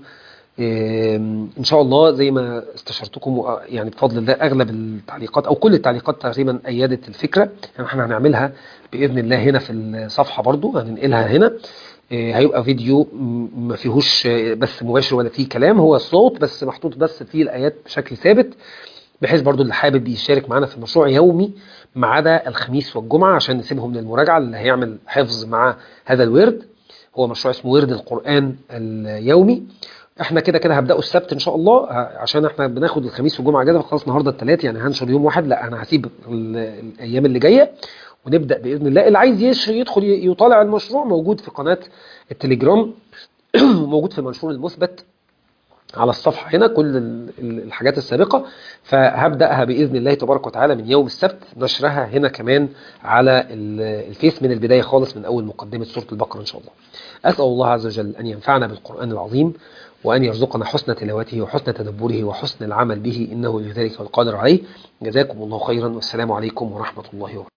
Speaker 1: ان شاء الله زي ما استشرتكم يعني بفضل الله اغلب التعليقات او كل التعليقات تقريبا ايدت الفكرة يعني احنا هنعملها باذن الله هنا في الصفحة برضو هننقلها هنا هيبقى فيديو ما فيهوش بس مباشر ولا فيه كلام هو صوت بس محطوط بس فيه الايات بشكل ثابت بحيث برضو اللي حابب يشارك معنا في المشروع يومي ما عدا الخميس والجمعة عشان نسيبهم للمراجعة اللي هيعمل حفظ مع هذا الورد هو مشروع اسمه ورد القرآن اليومي احنا كده كده هبدأه السبت ان شاء الله عشان احنا بناخد الخميس والجمعة اجازة فخلاص النهارده الثلاث يعني هنشر يوم واحد لا انا هسيب الايام اللي جايه ونبدأ بإذن الله اللي عايز يدخل يطالع المشروع موجود في قناة التليجرام موجود في المنشور المثبت على الصفحة هنا كل الحاجات السابقة فهبدأها بإذن الله تبارك وتعالى من يوم السبت نشرها هنا كمان على الفيس من البداية خالص من أول مقدمة سورة البقرة إن شاء الله أسأل الله عز وجل أن ينفعنا بالقرآن العظيم وأن يرزقنا حسن تلاوته وحسن تدبره وحسن العمل به إنه لذلك القادر عليه جزاكم الله خيرا والسلام عليكم ورحمة الله وبركاته